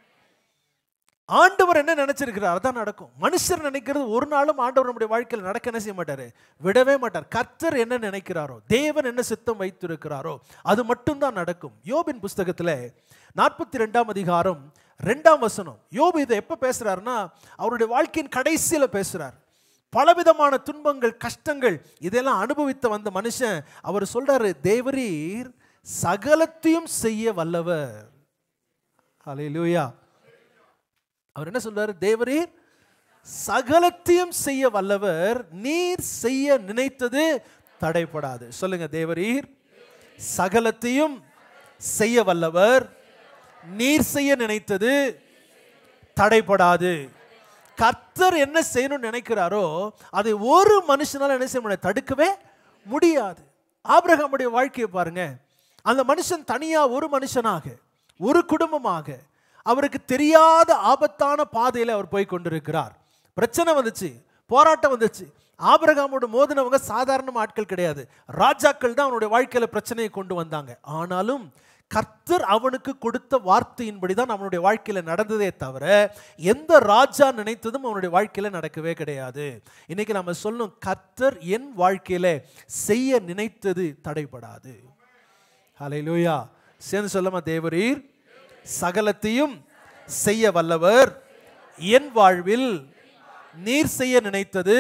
ஆண்டவர் என்ன நினைச்சிருக்கிறார் அதான் நடக்கும் மனுஷர் நினைக்கிறது ஒரு நாளும் ஆண்டவர் நம்முடைய வாழ்க்கையில் நடக்க என்ன செய்ய மாட்டாரு விடவே மாட்டார் கர்த்தர் என்ன நினைக்கிறாரோ தேவன் என்ன சித்தம் வைத்திருக்கிறாரோ அது மட்டும்தான் நடக்கும் யோபின் புஸ்தகத்தில் நாற்பத்தி ரெண்டாம் அதிகாரம் ரெண்டாம் வசனம் யோபு இதை எப்போ பேசுறாருன்னா அவருடைய வாழ்க்கையின் கடைசியில் பேசுறார் பலவிதமான துன்பங்கள் கஷ்டங்கள் இதெல்லாம் அனுபவித்த வந்த மனுஷன் அவர் சொல்றாரு தேவரீர் சகலத்தையும் செய்ய வல்லவர் ஹalleluya அவர் என்ன சொல்றாரு தேவரீர் சகலத்தையும் செய்ய வல்லவர் நீர் செய்ய நினைத்தது தடைப்படாது சொல்லுங்க தேவரீர் சகலத்தையும் செய்ய வல்லவர் நீர் செய்ய நினைத்தது தடைப்படாது கர்த்தர் என்ன செய்யணும்னு நினைக்கிறாரோ அதை ஒரு மனுஷனால என்ன செய்ய முடியாது தடுக்கவே முடியாது ஆபிரகாமுடைய வாழ்க்கையை பாருங்க அந்த மனுஷன் தனியா ஒரு மனுஷனாக ஒரு குடும்பமாக அவருக்கு தெரியாத ஆபத்தான பாதையில் அவர் போய் கொண்டிருக்கிறார் பிரச்சனை வந்துச்சு போராட்டம் வந்துச்சு ஆபிரகாமோட மோதினவங்க சாதாரண ஆட்கள் கிடையாது ராஜாக்கள் தான் அவனுடைய வாழ்க்கையில பிரச்சனையை கொண்டு வந்தாங்க ஆனாலும் கர்த்தர் அவனுக்கு கொடுத்த வார்த்தையின்படி தான் அவனுடைய வாழ்க்கையில நடந்ததே தவிர எந்த ராஜா நினைத்ததும் அவனுடைய வாழ்க்கையில நடக்கவே கிடையாது இன்னைக்கு நம்ம சொல்லணும் கர்த்தர் என் வாழ்க்கையில செய்ய நினைத்தது தடைபடாது ஹalleluya சேர்ந்து சொல்லமா தேவரீர் சகலத்தையும் செய்ய வல்லவர் என் வாழ்வில் நீர் செய்ய நினைத்தது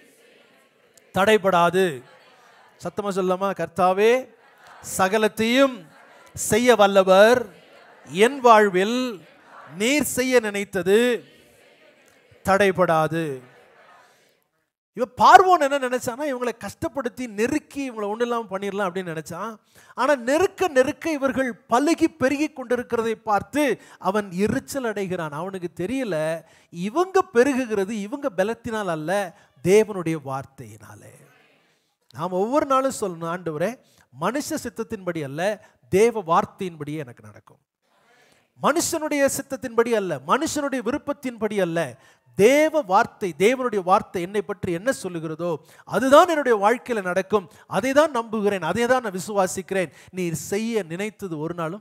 தடைபடாது சத்தமா சொல்லமா கர்த்தாவே சகலத்தையும் செய்ய வல்லவர் என் வாழ்வில் நீர் செய்ய நினைத்தது தடைபடாது இவன் பார்வோன் என்ன நினைச்சானா இவங்களை கஷ்டப்படுத்தி நெருக்கி இவங்களை ஒன்றும் இல்லாமல் பண்ணிடலாம் அப்படின்னு நினைச்சான் ஆனால் நெருக்க நெருக்க இவர்கள் பலுகி பெருகி கொண்டிருக்கிறதை பார்த்து அவன் எரிச்சல் அடைகிறான் அவனுக்கு தெரியல இவங்க பெருகுகிறது இவங்க பலத்தினால் அல்ல தேவனுடைய வார்த்தையினாலே நாம் ஒவ்வொரு நாளும் சொல்லணும் ஆண்டவரே மனுஷ சித்தத்தின்படி அல்ல தேவ வார்த்தையின்படியே எனக்கு நடக்கும் மனுஷனுடைய சித்தத்தின்படி அல்ல மனுஷனுடைய விருப்பத்தின்படி அல்ல தேவ வார்த்தை தேவனுடைய வார்த்தை என்னை பற்றி என்ன சொல்லுகிறதோ அதுதான் என்னுடைய வாழ்க்கையில நடக்கும் அதை தான் நம்புகிறேன் அதை தான் நான் விசுவாசிக்கிறேன் நீர் செய்ய நினைத்தது ஒரு நாளும்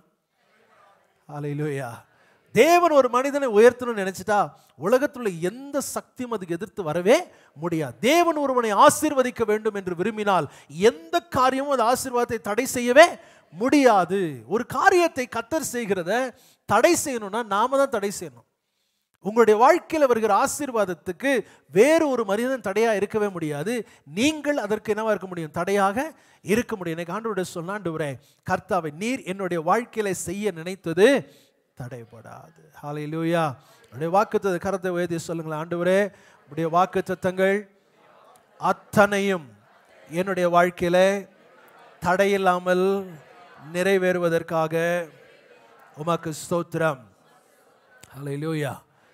அலையிலோயா தேவன் ஒரு மனிதனை உயர்த்தணும்னு நினைச்சிட்டா உலகத்தில் உள்ள எந்த சக்தியும் அதுக்கு எதிர்த்து வரவே முடியாது தேவன் ஒருவனை ஆசீர்வதிக்க வேண்டும் என்று விரும்பினால் எந்த காரியமும் அந்த ஆசீர்வாதத்தை தடை செய்யவே முடியாது ஒரு காரியத்தை கத்தர் செய்கிறத தடை செய்யணும்னா நாம தான் தடை செய்யணும் உங்களுடைய வாழ்க்கையில் வருகிற ஆசீர்வாதத்துக்கு வேறு ஒரு மனிதன் தடையா இருக்கவே முடியாது நீங்கள் அதற்கு என்னவா இருக்க முடியும் தடையாக இருக்க முடியும் எனக்கு ஆண்டோட சொல்லாண்டுவரே கர்த்தாவை நீர் என்னுடைய வாழ்க்கையில செய்ய நினைத்தது தடைபடாது ஹாலை லூயா உடைய வாக்கு கரத்தை உயர்த்தி சொல்லுங்களேன் ஆண்டவரே உடைய வாக்கு தத்தங்கள் அத்தனையும் என்னுடைய வாழ்க்கையில தடையில்லாமல் நிறைவேறுவதற்காக உமக்கு ஸ்தோத்திரம் ஹalleluya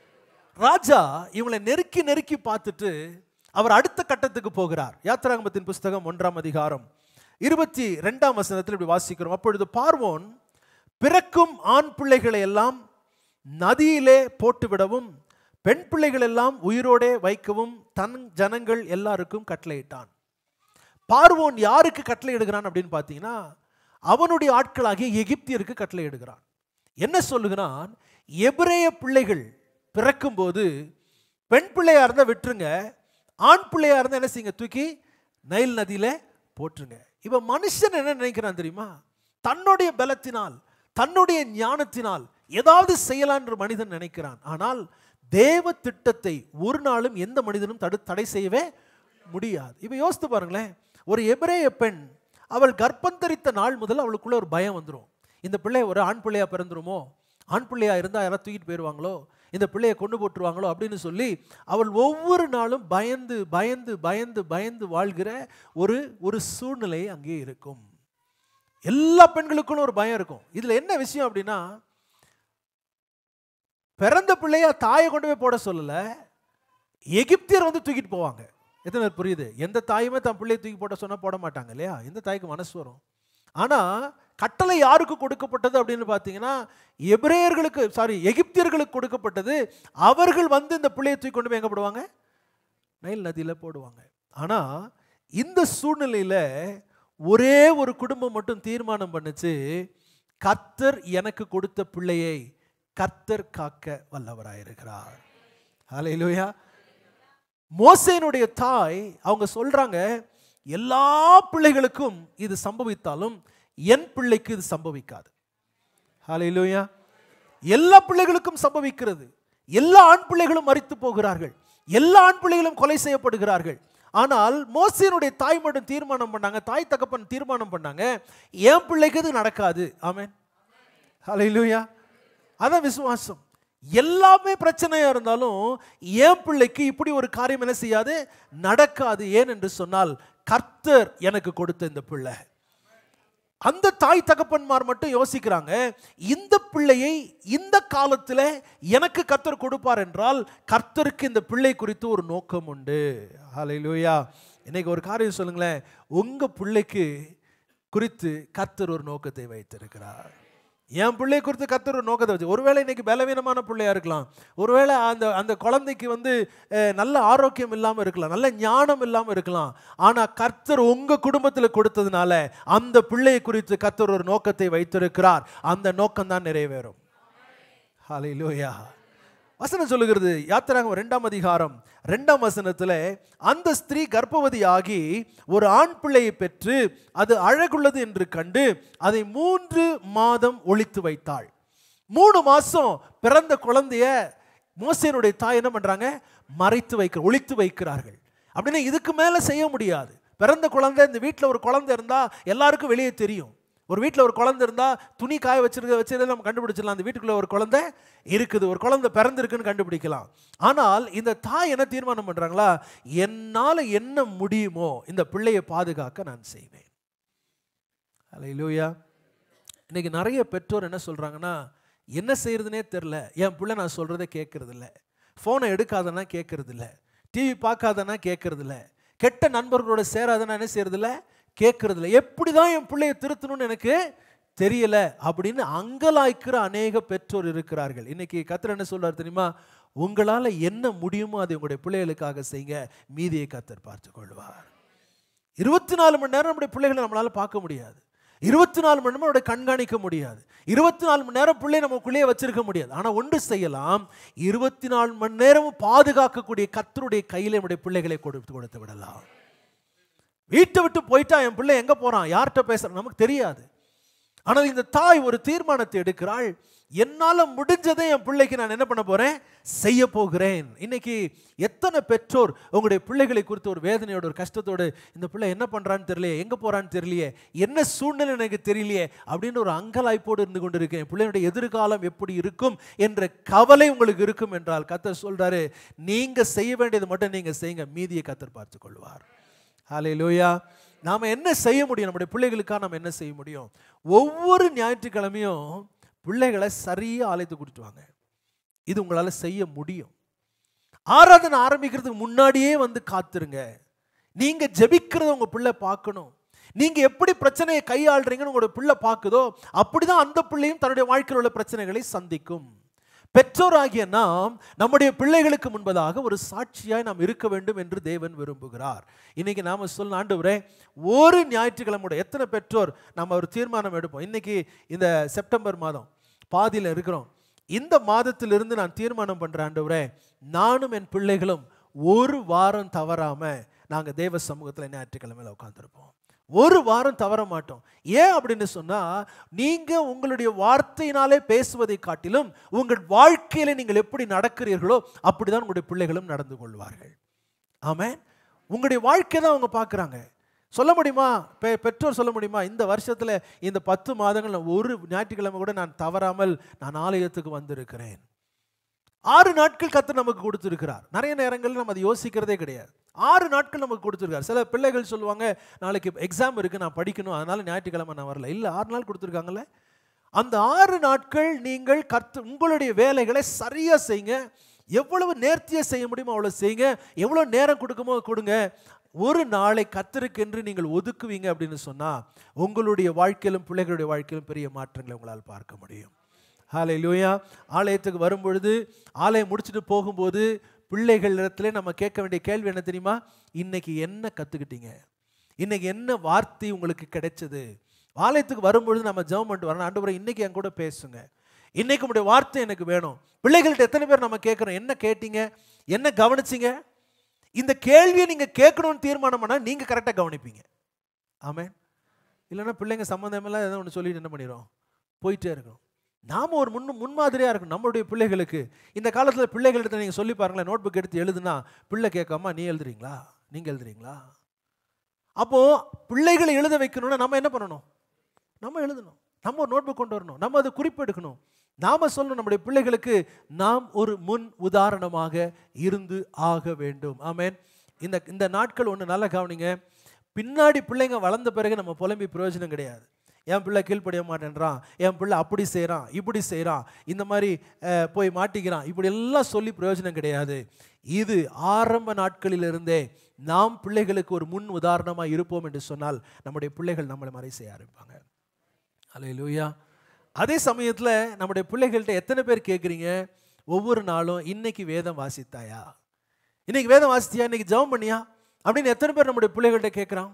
ராஜா இவங்களை நெருக்கி நெருக்கி பார்த்துட்டு அவர் அடுத்த கட்டத்துக்கு போகிறார் யாத்திராகமத்தின் புஸ்தகம் ஒன்றாம் அதிகாரம் இருபத்தி ரெண்டாம் வசனத்தில் இப்படி வாசிக்கிறோம் அப்பொழுது பார்வோன் பிறக்கும் ஆண் பிள்ளைகளை எல்லாம் நதியிலே போட்டுவிடவும் பெண் பிள்ளைகள் எல்லாம் உயிரோடே வைக்கவும் தன் ஜனங்கள் எல்லாருக்கும் கட்டளையிட்டான் பார்வோன் யாருக்கு கட்டளை இடுகிறான் அப்படின்னு பார்த்தீங்கன்னா அவனுடைய ஆட்களாகிய எகிப்தியருக்கு கட்டளை இடுகிறான் என்ன சொல்லுகிறான் எபிரேய பிள்ளைகள் பிறக்கும்போது பெண் பிள்ளையா இருந்தால் விட்டுருங்க ஆண் பிள்ளையா இருந்தால் என்ன செய்யுங்க தூக்கி நைல் நதியில போட்டுருங்க இப்போ மனுஷன் என்ன நினைக்கிறான் தெரியுமா தன்னுடைய பலத்தினால் தன்னுடைய ஞானத்தினால் ஏதாவது செய்யலான்ற மனிதன் நினைக்கிறான் ஆனால் தேவ திட்டத்தை ஒரு நாளும் எந்த மனிதனும் தடு தடை செய்யவே முடியாது இப்போ யோசித்து பாருங்களேன் ஒரு எபிரேய பெண் அவள் கர்ப்பந்தரித்த நாள் முதல் அவளுக்குள்ள ஒரு பயம் வந்துடும் இந்த பிள்ளை ஒரு ஆண் பிள்ளையா பிறந்துருமோ ஆண் பிள்ளையா இருந்தால் யாராவது தூக்கிட்டு போயிடுவாங்களோ இந்த பிள்ளையை கொண்டு போட்டுருவாங்களோ அப்படின்னு சொல்லி அவள் ஒவ்வொரு நாளும் பயந்து பயந்து பயந்து பயந்து வாழ்கிற ஒரு ஒரு சூழ்நிலை அங்கே இருக்கும் எல்லா பெண்களுக்கும் ஒரு பயம் இருக்கும் இதுல என்ன விஷயம் அப்படின்னா பிறந்த பிள்ளைய தாயை கொண்டு போய் போட சொல்லல எகிப்தியர் வந்து தூக்கிட்டு போவாங்க எத்தனை பேர் புரியுது எந்த தாயுமே தன் பிள்ளையை தூக்கி போட சொன்னா போட மாட்டாங்க இல்லையா எந்த தாய்க்கு மனசு வரும் ஆனா கட்டளை யாருக்கு கொடுக்கப்பட்டது அப்படின்னு பார்த்தீங்கன்னா எபிரேயர்களுக்கு சாரி எகிப்தியர்களுக்கு கொடுக்கப்பட்டது அவர்கள் வந்து இந்த பிள்ளையை தூக்கி கொண்டு போய் எங்கே போடுவாங்க நைல் நதியில் போடுவாங்க ஆனால் இந்த சூழ்நிலையில் ஒரே ஒரு குடும்பம் மட்டும் தீர்மானம் பண்ணுச்சு கர்த்தர் எனக்கு கொடுத்த பிள்ளையை கர்த்தர் காக்க வல்லவராயிருக்கிறார் ஹalleluya மோசேனுடைய தாய் அவங்க சொல்றாங்க எல்லா பிள்ளைகளுக்கும் இது சம்பவித்தாலும் என் பிள்ளைக்கு இது சம்பவிக்காது ஹalleluya எல்லா பிள்ளைகளுக்கும் சம்பவிக்கிறது எல்லா ஆண் பிள்ளைகளும் மரித்து போகிறார்கள் எல்லா ஆண் பிள்ளைகளும் கொலை செய்யப்படுகிறார்கள் ஆனால் மோசேனுடைய தாய் மட்டும் தீர்மானம் பண்ணாங்க தாய் தகப்பன் தீர்மானம் பண்ணாங்க என் பிள்ளைக்கு இது நடக்காது ஆமென் ஹalleluya அதான் விசுவாசம் எல்லாமே பிரச்சனையா இருந்தாலும் என் பிள்ளைக்கு இப்படி ஒரு காரியம் என்ன செய்யாது நடக்காது ஏன் என்று சொன்னால் கர்த்தர் எனக்கு கொடுத்த இந்த பிள்ளை அந்த தாய் தகப்பன்மார் மட்டும் யோசிக்கிறாங்க இந்த பிள்ளையை இந்த காலத்தில் எனக்கு கர்த்தர் கொடுப்பார் என்றால் கர்த்தருக்கு இந்த பிள்ளை குறித்து ஒரு நோக்கம் உண்டு ஹalleluya இன்னைக்கு ஒரு காரியம் சொல்லுங்களேன் உங்க பிள்ளைக்கு குறித்து கர்த்தர் ஒரு நோக்கத்தை வைத்திருக்கிறார் என் பிள்ளை குறித்து கர்த்தர் ஒரு நோக்கத்தை வச்சு ஒருவேளை இன்னைக்கு பலவீனமான பிள்ளையா இருக்கலாம் ஒருவேளை அந்த அந்த குழந்தைக்கு வந்து அஹ், நல்ல ஆரோக்கியம் இல்லாமல் இருக்கலாம் நல்ல ஞானம் இல்லாமல் இருக்கலாம் ஆனால் கர்த்தர் உங்க குடும்பத்தில் கொடுத்ததுனால அந்த பிள்ளையை குறித்து கர்த்தர் ஒரு நோக்கத்தை வைத்திருக்கிறார் அந்த நோக்கம் தான் நிறைவேறும் ஹalleluya வசனம் சொல்லுகிறது யாத்திராகம் ரெண்டாம் அதிகாரம் ரெண்டாம் வசனத்தில் அந்த ஸ்திரீ கர்ப்பவதியாகி ஒரு ஆண் பிள்ளையை பெற்று அது அழகுள்ளது என்று கண்டு அதை மூன்று மாதம் ஒளித்து வைத்தாள் மூணு மாசம் பிறந்த குழந்தைய மோசேனுடைய தாய் என்ன பண்றாங்க மறைத்து வைக்க ஒளித்து வைக்கிறார்கள் அப்படின்னா இதுக்கு மேல செய்ய முடியாது பிறந்த குழந்தை இந்த வீட்டில் ஒரு குழந்தை இருந்தா எல்லாருக்கும் வெளியே தெரியும் ஒரு வீட்டில் ஒரு குழந்தை இருந்தால் துணி காய வச்சிருக்க வச்சிருந்தா நம்ம கண்டுபிடிச்சிடலாம் அந்த வீட்டுக்குள்ள ஒரு குழந்தை இருக்குது ஒரு குழந்தை பிறந்திருக்குன்னு கண்டுபிடிக்கலாம் ஆனால் இந்த தாய் என்ன தீர்மானம் பண்றாங்களா என்னால் என்ன முடியுமோ இந்த பிள்ளையை பாதுகாக்க நான் செய்வேன் அல்லேலூயா இன்னைக்கு நிறைய பெற்றோர் என்ன சொல்றாங்கன்னா என்ன செய்யறதுனே தெரில என் பிள்ளை நான் சொல்றதை கேட்கறது இல்ல ஃபோனை எடுக்காதனா கேட்கறது இல்ல டிவி பார்க்காதனா கேட்கறது இல்ல கெட்ட நண்பர்களோட சேராதனா என்ன செய்யறது இல்ல கேட்கறது இல்ல எப்படி தான் என் பிள்ளையை திருத்தணும்னு எனக்கு தெரியல அப்படின்னு அங்கலாய்க்கிற அநேக பெற்றோர் இருக்கிறார்கள் இன்னைக்கு கத்தர் என்ன சொல்றாரு தெரியுமா உங்களால என்ன முடியுமோ அதை உங்களுடைய பிள்ளைகளுக்காக செய்யுங்க மீதியை கத்தர் பார்த்துக் கொள்வார் இருபத்தி நாலு மணி நேரம் நம்முடைய பிள்ளைகளை நம்மளால பார்க்க முடியாது இருபத்தி நாலு மணி நேரம் அவருடைய கண்காணிக்க முடியாது இருபத்தி நாலு மணி நேரம் பிள்ளை நமக்குள்ளேயே வச்சிருக்க முடியாது ஆனால் ஒன்று செய்யலாம் இருபத்தி நாலு மணி நேரமும் பாதுகாக்கக்கூடிய கத்தருடைய கையில் நம்முடைய பிள்ளைகளை கொடுத்து கொடுத்து விடலாம் வீட்டை விட்டு போயிட்டா என் பிள்ளை எங்க போறான் யார்கிட்ட பேசுறான் நமக்கு தெரியாது ஆனால் இந்த தாய் ஒரு தீர்மானத்தை எடுக்கிறாள் என்னால முடிஞ்சதை என் பிள்ளைக்கு நான் என்ன பண்ண போறேன் செய்ய போகிறேன் இன்னைக்கு எத்தனை பெற்றோர் உங்களுடைய பிள்ளைகளை குறித்து ஒரு வேதனையோட ஒரு கஷ்டத்தோடு இந்த பிள்ளை என்ன பண்றான்னு தெரியலையே எங்க போறான்னு தெரியலையே என்ன சூழ்நிலை எனக்கு தெரியலையே அப்படின்னு ஒரு அங்கலாய்ப்போடு இருந்து கொண்டிருக்கேன் பிள்ளையுடைய எதிர்காலம் எப்படி இருக்கும் என்ற கவலை உங்களுக்கு இருக்கும் என்றால் கத்தர் சொல்றாரு நீங்க செய்ய வேண்டியது மட்டும் நீங்க செய்யுங்க மீதியை கத்தர் பார்த்துக் கொள்வார் ஹாலே லூயா நாம் என்ன செய்ய முடியும் நம்முடைய பிள்ளைகளுக்காக நாம் என்ன செய்ய முடியும் ஒவ்வொரு ஞாயிற்றுக்கிழமையும் பிள்ளைகளை சரியாக ஆலயத்துக்கு கூட்டிட்டு வாங்க இது உங்களால் செய்ய முடியும் ஆராதனை ஆரம்பிக்கிறதுக்கு முன்னாடியே வந்து காத்துருங்க நீங்க ஜெபிக்கிறத உங்க பிள்ளை பார்க்கணும் நீங்க எப்படி பிரச்சனையை கையாளுறீங்கன்னு உங்களோட பிள்ளை பார்க்குதோ அப்படிதான் அந்த பிள்ளையும் தன்னுடைய வாழ்க்கையில் உள்ள பிரச்சனைகளை சந்திக்கும் பெற்றோராகிய நாம் நம்முடைய பிள்ளைகளுக்கு முன்பதாக ஒரு சாட்சியாய் நாம் இருக்க வேண்டும் என்று தேவன் விரும்புகிறார் இன்னைக்கு நாம சொல்ல ஆண்டவரே ஒரு ஞாயிற்றுக்கிழமை எத்தனை பெற்றோர் நம்ம ஒரு தீர்மானம் எடுப்போம் இன்னைக்கு இந்த செப்டம்பர் மாதம் பாதியில் இருக்கிறோம் இந்த மாதத்திலிருந்து நான் தீர்மானம் பண்றேன் ஆண்டவரே நானும் என் பிள்ளைகளும் ஒரு வாரம் தவறாம நாங்க தேவ சமூகத்தில் ஞாயிற்றுக்கிழமையில உட்காந்துருப்போம் ஒரு வாரம் தவற மாட்டோம் ஏன் அப்படின்னு சொன்னா நீங்க உங்களுடைய வார்த்தையினாலே பேசுவதை காட்டிலும் உங்கள் வாழ்க்கையில நீங்கள் எப்படி நடக்கிறீர்களோ அப்படிதான் உங்களுடைய பிள்ளைகளும் நடந்து கொள்வார்கள் ஆமென் உங்களுடைய வாழ்க்கை தான் அவங்க பார்க்குறாங்க சொல்ல முடியுமா பெ பெற்றோர் சொல்ல முடியுமா இந்த வருஷத்துல இந்த பத்து மாதங்கள் நான் ஒரு ஞாயிற்றுக்கிழமை கூட நான் தவறாமல் நான் ஆலயத்துக்கு வந்திருக்கிறேன் ஆறு நாட்கள் கத்து நமக்கு கொடுத்துருக்கிறார் நிறைய நேரங்களில் நம்ம அதை யோசிக்கிறதே கிடையாது ஆறு நாட்கள் நமக்கு கொடுத்துருக்காரு சில பிள்ளைகள் சொல்லுவாங்க நாளைக்கு எக்ஸாம் இருக்கு நான் படிக்கணும் அதனால ஞாயிற்றுக்கிழமை நான் வரல இல்லை ஆறு நாள் கொடுத்துருக்காங்கல்ல அந்த ஆறு நாட்கள் நீங்கள் கத்து உங்களுடைய வேலைகளை சரியா செய்யுங்க எவ்வளவு நேர்த்தியா செய்ய முடியுமோ அவ்வளோ செய்யுங்க எவ்வளோ நேரம் கொடுக்குமோ கொடுங்க ஒரு நாளை கத்தருக்கென்று நீங்கள் ஒதுக்குவீங்க அப்படின்னு சொன்னா உங்களுடைய வாழ்க்கையிலும் பிள்ளைகளுடைய வாழ்க்கையிலும் பெரிய மாற்றங்களை உங்களால் பார்க்க முடியும் ஹாலை லூயா ஆலயத்துக்கு வரும்பொழுது ஆலயம் முடிச்சுட்டு போகும்போது பிள்ளைகள் இடத்துல நம்ம கேட்க வேண்டிய கேள்வி என்ன தெரியுமா இன்னைக்கு என்ன கற்றுக்கிட்டீங்க இன்னைக்கு என்ன வார்த்தை உங்களுக்கு கிடைச்சது ஆலயத்துக்கு வரும்பொழுது நம்ம ஜெபம் பண்ணிட்டு வரணும் ஆண்டவரே இன்னைக்கு என் கூட பேசுங்க இன்னைக்கு உங்களுடைய வார்த்தை எனக்கு வேணும் பிள்ளைகள்ட்ட எத்தனை பேர் நம்ம கேட்குறோம் என்ன கேட்டீங்க என்ன கவனிச்சீங்க இந்த கேள்வியை நீங்கள் கேட்கணும்னு தீர்மானம் பண்ணால் நீங்கள் கரெக்டாக கவனிப்பீங்க ஆமென் இல்லைன்னா பிள்ளைங்க சம்மந்தமெல்லாம் ஏதோ ஒன்று சொல்லிட்டு என்ன பண்ணிடும் போயிட்டே இருக்கணும் நாம ஒரு முன் முன்மாதிரியாக இருக்கணும் நம்மளுடைய பிள்ளைகளுக்கு இந்த காலத்தில் பிள்ளைகள்கிட்ட நீங்கள் சொல்லி பாருங்களேன் நோட் புக் எடுத்து எழுதுனா பிள்ளை கேட்காம நீ எழுதுறீங்களா நீங்கள் எழுதுறீங்களா அப்போது பிள்ளைகளை எழுத வைக்கணும்னா நம்ம என்ன பண்ணணும் நம்ம எழுதணும் நம்ம ஒரு நோட்புக் கொண்டு வரணும் நம்ம அதை குறிப்பெடுக்கணும் நாம சொல்லணும் நம்முடைய பிள்ளைகளுக்கு நாம் ஒரு முன் உதாரணமாக இருந்து ஆக வேண்டும் ஆமென் இந்த இந்த நாட்கள் ஒன்று நல்லா கவனிங்க பின்னாடி பிள்ளைங்க வளர்ந்த பிறகு நம்ம புலம்பி பிரயோஜனம் கிடையாது என் பிள்ளை கீழ்ப்படிய மாட்டேன்றான் என் பிள்ளை அப்படி செய்கிறான் இப்படி செய்கிறான் இந்த மாதிரி அஹ், போய் மாட்டிக்கிறான் இப்படி எல்லாம் சொல்லி பிரயோஜனம் கிடையாது இது ஆரம்ப நாட்களிலிருந்தே நாம் பிள்ளைகளுக்கு ஒரு முன் உதாரணமாக இருப்போம் என்று சொன்னால் நம்முடைய பிள்ளைகள் நம்மளை மறை செய்ய ஆரம்பிப்பாங்க அல்லேலூயா அதே சமயத்தில் நம்முடைய பிள்ளைகள்கிட்ட எத்தனை பேர் கேட்குறீங்க ஒவ்வொரு நாளும் இன்னைக்கு வேதம் வாசித்தாயா இன்னைக்கு வேதம் வாசித்தியா இன்னைக்கு ஜெபம் பண்ணியா அப்படின்னு எத்தனை பேர் நம்முடைய பிள்ளைகள்கிட்ட கேட்குறான்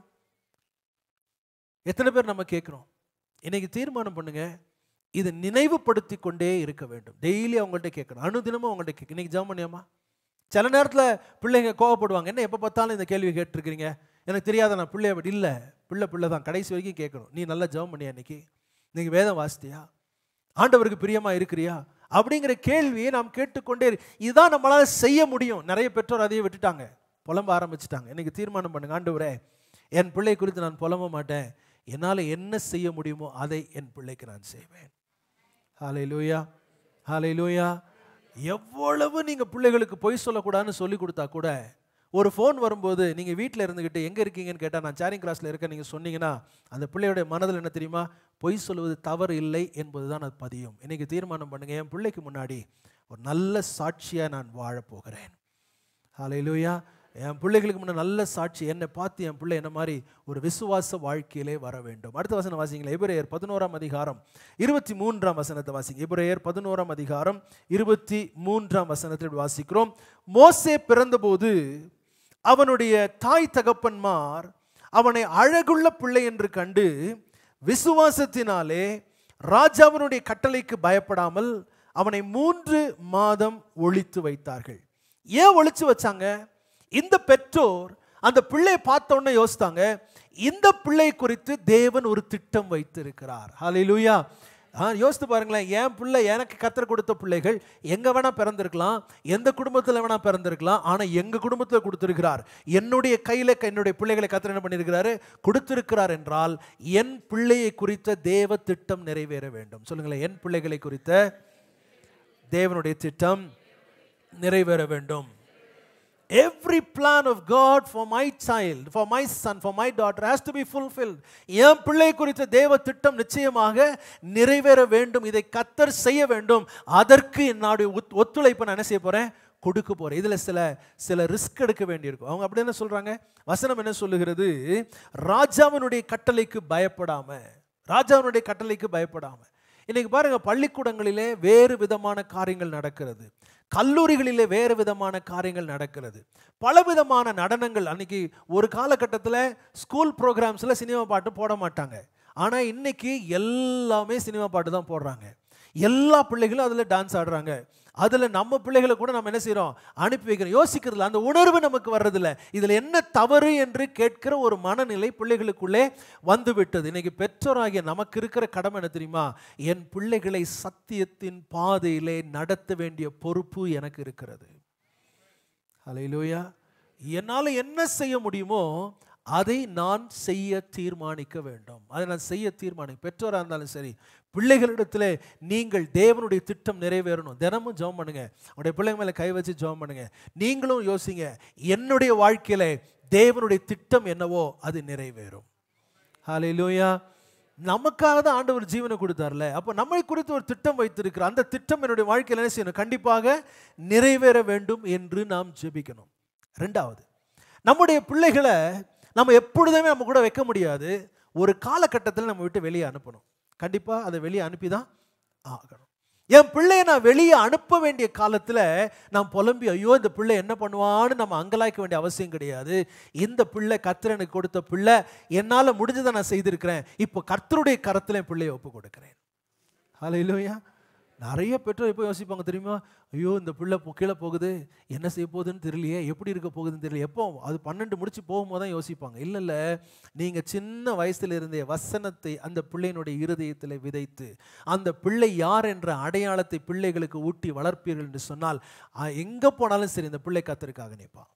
எத்தனை பேர் நம்ம கேட்குறோம் இன்னைக்கு தீர்மானம் பண்ணுங்க இதை நினைவுபடுத்தி கொண்டே இருக்க வேண்டும் டெய்லி அவங்கள்ட்ட கேட்கணும் அனுதினமும் அவங்கள்ட்ட கேட்க இன்னைக்கு ஜெபம் பண்ணியாமா சில நேரத்தில் பிள்ளைங்க கோவப்படுவாங்க என்ன எப்போ பார்த்தாலும் இந்த கேள்வி கேட்டிருக்கிறீங்க எனக்கு தெரியாத நான் பிள்ளைய விட இல்லை பிள்ளை பிள்ளை தான் கடைசி வரைக்கும் கேட்கணும் நீ நல்லா ஜெபம் பண்ணியா இன்னைக்கு நீங்கள் வேதம் வாசித்தியா ஆண்டவருக்கு பிரியமா இருக்கிறியா அப்படிங்கிற கேள்வியை நாம் கேட்டுக்கொண்டே இரு- இதுதான் நம்மளால செய்ய முடியும் நிறைய பெற்றோர் அதையே விட்டுட்டாங்க புலம்ப ஆரம்பிச்சிட்டாங்க இன்னைக்கு தீர்மானம் பண்ணுங்க ஆண்டவரே என் பிள்ளை குறித்து நான் புலம்ப மாட்டேன் என்னால் என்ன செய்ய முடியுமோ அதை என் பிள்ளைக்கு நான் செய்வேன் ஹாலை லூயா ஹாலை லூயா எவ்வளவு நீங்கள் பிள்ளைகளுக்கு பொய் சொல்லக்கூடாதுன்னு சொல்லி கொடுத்தா கூட ஒரு ஃபோன் வரும்போது நீங்கள் வீட்டில் இருந்துக்கிட்டு எங்கே இருக்கீங்கன்னு கேட்டால் நான் சேரிங் கிளாஸில் இருக்கேன் நீங்கள் சொன்னீங்கன்னா அந்த பிள்ளையோட மனதில் என்ன தெரியுமா பொய் சொல்வது தவறு இல்லை என்பது தான் அது பதியும் இன்னைக்கு தீர்மானம் பண்ணுங்க என் பிள்ளைக்கு முன்னாடி ஒரு நல்ல சாட்சியாக நான் வாழப் போகிறேன் ஹalleluya என் பிள்ளைகளுக்கு முன்ன நல்ல சாட்சி என்னை பார்த்து என் பிள்ளை என்ன மாதிரி ஒரு விசுவாச வாழ்க்கையிலே வர வேண்டும் அடுத்த வசனம் வாசிங்களேன் எபிரேயர் பதினோராம் அதிகாரம் இருபத்தி மூன்றாம் வசனத்தை வாசிங்க எபிரேயர் பதினோராம் அதிகாரம் இருபத்தி மூன்றாம் வசனத்தை இப்படி வாசிக்கிறோம் மோசே பிறந்தபோது அவனுடைய தாய் தகப்பன்மார் அவனை அழகுள்ள பிள்ளை என்று கண்டு விசுவாசத்தினாலே ராஜாவினுடைய கட்டளைக்கு பயப்படாமல் அவனை மூன்று மாதம் ஒழித்து வைத்தார்கள் ஏன் ஒழிச்சு வச்சாங்க இந்த பெற்றோர் அந்த பிள்ளையை பார்த்த உடனே யோசித்தாங்க இந்த பிள்ளை குறித்து தேவன் ஒரு திட்டம் வைத்திருக்கிறார் ஹalleluya ஆ யோசித்து பாருங்களேன் என் பிள்ளை எனக்கு கத்தர் கொடுத்த பிள்ளைகள் எங்கே வேணா பிறந்திருக்கலாம் எந்த குடும்பத்தில் வேணா பிறந்திருக்கலாம் ஆனால் எங்கள் குடும்பத்தில் கொடுத்திருக்கிறார் என்னுடைய கையில் என்னுடைய பிள்ளைகளை கத்தர் என்ன பண்ணியிருக்கிறாரு கொடுத்திருக்கிறார் என்றால் என் பிள்ளையை குறித்த தேவ திட்டம் நிறைவேற வேண்டும் சொல்லுங்களேன் என் பிள்ளைகளை குறித்த தேவனுடைய திட்டம் நிறைவேற வேண்டும் Every plan of God for my child, for my son, for my daughter has to be fulfilled. என் பிள்ளை குறித்த தேவ திட்டம் நிச்சயமாக நிறைவேற வேண்டும் இதை கத்தர் செய்ய வேண்டும் அதற்கு என்னுடைய ஒத்- ஒத்துழைப்பை நான் என்ன செய்ய போறேன் கொடுக்க போறேன் இதுல சில சில ரிஸ்க் எடுக்க வேண்டியிருக்கும் அவங்க அப்படி என்ன சொல்றாங்க வசனம் என்ன சொல்லுகிறது ராஜாவினுடைய கட்டளைக்கு பயப்படாம ராஜாவினுடைய கட்டளைக்கு பயப்படாம இன்னைக்கு பாருங்க பள்ளிக்கூடங்களிலே வேறு விதமான காரியங்கள் நடக்கிறது கல்லூரிகளிலே வேறு விதமான காரியங்கள் நடக்கிறது பலவிதமான நடனங்கள் அன்னைக்கு ஒரு காலகட்டத்தில் ஸ்கூல் ப்ரோக்ராம்ஸில் சினிமா பாட்டு போட மாட்டாங்க ஆனால் இன்னைக்கு எல்லாமே சினிமா பாட்டு தான் போடுறாங்க எல்லா பிள்ளைகளும் அதில் டான்ஸ் ஆடுறாங்க அதில் நம்ம பிள்ளைகளை கூட நம்ம என்ன செய்கிறோம் அனுப்பி வைக்கிறோம் யோசிக்கிறதுல அந்த உணர்வு நமக்கு வர்றதில்ல இதில் என்ன தவறு என்று கேட்கிற ஒரு மனநிலை பிள்ளைகளுக்குள்ளே வந்து விட்டது இன்னைக்கு பெற்றோராகிய நமக்கு இருக்கிற கடமை என்ன தெரியுமா என் பிள்ளைகளை சத்தியத்தின் பாதையிலே நடத்த வேண்டிய பொறுப்பு எனக்கு இருக்கிறது ஹalleluya என்னால் என்ன செய்ய முடியுமோ அதை நான் செய்ய தீர்மானிக்க வேண்டும் அதை நான் செய்ய தீர்மானி பெற்றோராக இருந்தாலும் சரி பிள்ளைகளிடத்தில் நீங்கள் தேவனுடைய திட்டம் நிறைவேறணும் தினமும் ஜெபம் பண்ணுங்க உங்களுடைய பிள்ளைங்க மேலே கை வச்சு ஜெபம் பண்ணுங்க நீங்களும் யோசிங்க என்னுடைய வாழ்க்கையில தேவனுடைய திட்டம் என்னவோ அது நிறைவேறும் ஹalleluya நமக்காக தான் ஆண்டவர் ஜீவனை கொடுத்தார்ல அப்போ நம்மை குறித்து ஒரு திட்டம் வைத்திருக்கிறார் அந்த திட்டம் என்னுடைய வாழ்க்கையில் என்ன செய்யணும் கண்டிப்பாக நிறைவேற வேண்டும் என்று நாம் ஜெபிக்கணும் ரெண்டாவது நம்முடைய பிள்ளைகளை நம்ம எப்பொழுதுமே நம்ம கூட வைக்க முடியாது ஒரு காலகட்டத்தில் நம்ம விட்டு வெளியே அனுப்பணும் கண்டிப்பாக அதை வெளியே அனுப்பி தான் ஆகணும் என் பிள்ளையை நான் வெளியே அனுப்ப வேண்டிய காலத்தில் நான் புலம்பி ஐயோ இந்த பிள்ளை என்ன பண்ணுவான்னு நம்ம அங்கலாய்க்க வேண்டிய அவசியம் கிடையாது இந்த பிள்ளை கர்த்தர் எனக்கு கொடுத்த பிள்ளை என்னால் முடிஞ்சதை நான் செய்திருக்கிறேன் இப்போ கர்த்தருடைய கரத்தில் என் பிள்ளையை ஒப்பு கொடுக்கிறேன் ஹலோ இல்லையா நிறைய பெற்றோர் எப்போ யோசிப்பாங்க தெரியுமா ஐயோ இந்த பிள்ளை போ- கீழே போகுது என்ன செய்ய போகுதுன்னு தெரியலையே எப்படி இருக்க போகுதுன்னு தெரியல எப்போ அது பன்னெண்டு முடிச்சு போகும்போது தான் யோசிப்பாங்க இல்லை இல்லை நீங்கள் சின்ன வயசுல இருந்தே வசனத்தை அந்த பிள்ளையினுடைய இருதயத்தில் விதைத்து அந்த பிள்ளை யார் என்ற அடையாளத்தை பிள்ளைகளுக்கு ஊட்டி வளர்ப்பீர்கள் என்று சொன்னால் எங்கே போனாலும் சரி இந்த பிள்ளை கத்தருக்காக நிற்பான்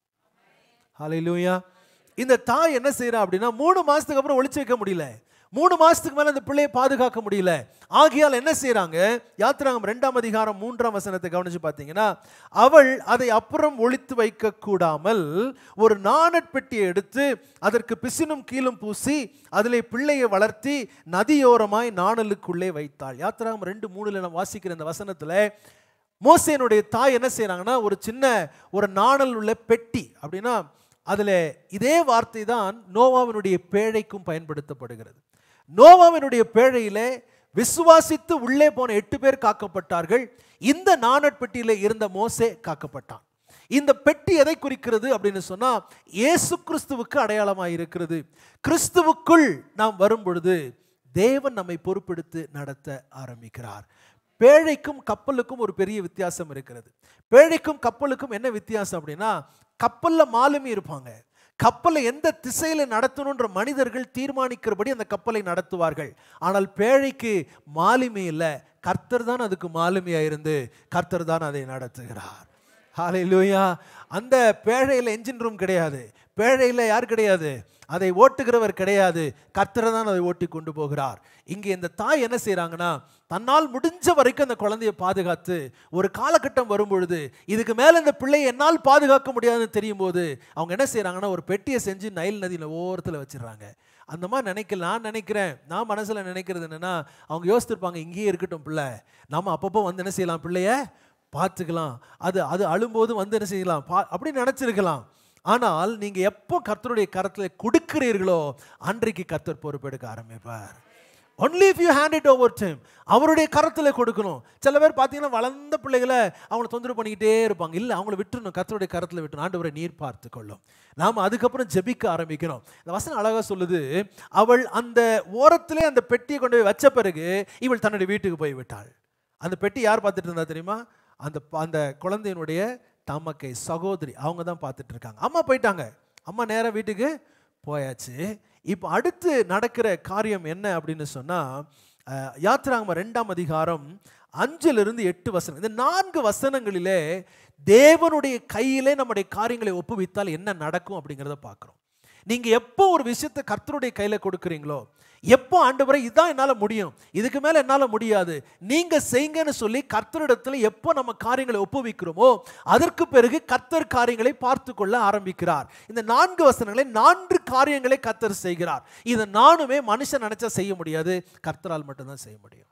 ஹalleluya இந்த தாய் என்ன செய்றா அப்படின்னா மூணு மாசத்துக்கு அப்புறம் ஒளிச்சு வைக்க முடியல மூணு மாசத்துக்கு மேல அந்த பிள்ளையை பாதுகாக்க முடியல ஆகையால் என்ன செய்றாங்க யாத்திராகம் ரெண்டாம் அதிகாரம் மூன்றாம் வசனத்தை கவனிச்சு பார்த்தீங்கன்னா அவள் அதை அப்புறம் ஒளித்து வைக்க கூடாமல் ஒரு நாணற் பெட்டியை எடுத்து அதற்கு பிசினும் கீழும் பூசி அதிலே பிள்ளையை வளர்த்தி நதியோரமாய் நாணலுக்குள்ளே வைத்தாள் யாத்திராகம் ரெண்டு மூணுல நான் வாசிக்கிற இந்த வசனத்துல மோசேனுடைய தாய் என்ன செய்றாங்கன்னா ஒரு சின்ன ஒரு நாணல் உள்ள பெட்டி அப்படின்னா அதில் இதே வார்த்தை தான் நோவாவினுடைய பேழைக்கும் பயன்படுத்தப்படுகிறது நோவாவினுடைய பேழையிலே விசுவாசித்து உள்ளே போன எட்டு பேர் காக்கப்பட்டார்கள் இந்த நாணற்பெட்டியில இருந்த மோசே காக்கப்பட்டான் இந்த பெட்டி எதை குறிக்கிறது அப்படின்னு சொன்னா இயேசு கிறிஸ்துவுக்கு அடையாளமாக இருக்கிறது கிறிஸ்துவுக்குள் நாம் வரும் பொழுது தேவன் நம்மை பொறுப்பெடுத்து நடத்த ஆரம்பிக்கிறார் பேழைக்கும் கப்பலுக்கும் ஒரு பெரிய வித்தியாசம் இருக்கிறது பேழைக்கும் கப்பலுக்கும் என்ன வித்தியாசம் அப்படின்னா கப்பல்ல மாலுமி இருப்பாங்க கப்பலை எந்த திசையில நடத்தணுன்ற மனிதர்கள் தீர்மானிக்கிறபடி அந்த கப்பலை நடத்துவார்கள் ஆனால் பேழைக்கு மாலுமி இல்லை கர்த்தர் தான் அதுக்கு மாலுமியா இருந்து கர்த்தர் தான் அதை நடத்துகிறார் ஹalleluya அந்த பேழையில் என்ஜின் ரூம் கிடையாது பேழையில் யார் கிடையாது அதை ஓட்டுகிறவர் கிடையாது கர்த்தரை தான் அதை ஓட்டி கொண்டு போகிறார் இங்கே இந்த தாய் என்ன செய்றாங்கன்னா தன்னால் முடிஞ்ச வரைக்கும் அந்த குழந்தையை பாதுகாத்து ஒரு காலகட்டம் வரும் பொழுது இதுக்கு மேலே இந்த பிள்ளையை என்னால் பாதுகாக்க முடியாதுன்னு தெரியும் போது அவங்க என்ன செய்றாங்கன்னா ஒரு பெட்டியை செஞ்சு நைல் நதியில் ஓரத்தில் வச்சிடுறாங்க அந்த மாதிரி நினைக்கல நான் நினைக்கிறேன் நான் மனசில் நினைக்கிறது என்னன்னா அவங்க யோசித்திருப்பாங்க இங்கேயே இருக்கட்டும் பிள்ளை நம்ம அப்பப்போ வந்து என்ன செய்யலாம் பிள்ளைய பார்த்துக்கலாம் அது அது அழும்போது வந்து என்ன செய்யலாம் பா அப்படி நினச்சிருக்கலாம் ஆனால் நீங்கள் எப்போ கர்த்தருடைய கரத்தில் கொடுக்கிறீர்களோ அன்றைக்கு கர்த்தர் பொறுப்பெடுக்க ஆரம்பிப்பார் only if you hand it over time அவருடைய கரத்தில் கொடுக்கணும் சில பேர் பார்த்தீங்கன்னா வளர்ந்த பிள்ளைகளை அவங்கள தொந்தரவு பண்ணிக்கிட்டே இருப்பாங்க இல்லை அவங்கள விட்டுறணும் கர்த்தருடைய கரத்தில் விட்டுணும் ஆண்டவரை நீர் பார்த்து கொள்ளும் நாம் அதுக்கப்புறம் ஜெபிக்க ஆரம்பிக்கணும் இந்த வசனம் அழகாக சொல்லுது அவள் அந்த ஓரத்திலே அந்த பெட்டியை கொண்டு போய் வச்ச பிறகு இவள் தன்னுடைய வீட்டுக்கு போய் விட்டாள் அந்த பெட்டி யார் பார்த்துட்டு இருந்தா தெரியுமா அந்த அந்த குழந்தையினுடைய தமக்கை சகோதரி அவங்க தான் பார்த்துட்டு இருக்காங்க அம்மா போயிட்டாங்க அம்மா நேராக வீட்டுக்கு போயாச்சு இப்போ அடுத்து நடக்கிற காரியம் என்ன அப்படின்னு சொன்னால் யாத்திராங்கம ரெண்டாம் அதிகாரம் அஞ்சிலிருந்து எட்டு வசனம் இந்த நான்கு வசனங்களிலே தேவனுடைய கையிலே நம்முடைய காரியங்களை ஒப்புவித்தால் என்ன நடக்கும் அப்படிங்கிறத பார்க்குறோம் நீங்க எப்போ ஒரு விஷயத்தை கர்த்தருடைய கையில கொடுக்குறீங்களோ எப்போ ஆண்டவரை இதான் என்னால முடியும் இதுக்கு மேல என்னால முடியாது நீங்க செய்யுங்கன்னு சொல்லி கர்த்தரிடத்துல எப்போ நம்ம காரியங்களை ஒப்புவிக்கிறோமோ அதற்கு பிறகு கர்த்தர் காரியங்களை பார்த்து கொள்ள ஆரம்பிக்கிறார் இந்த நான்கு வசனங்களை நான்கு காரியங்களை கர்த்தர் செய்கிறார் இதை நானுமே மனுஷன் நினைச்சா செய்ய முடியாது கர்த்தரால் மட்டும்தான் செய்ய முடியும்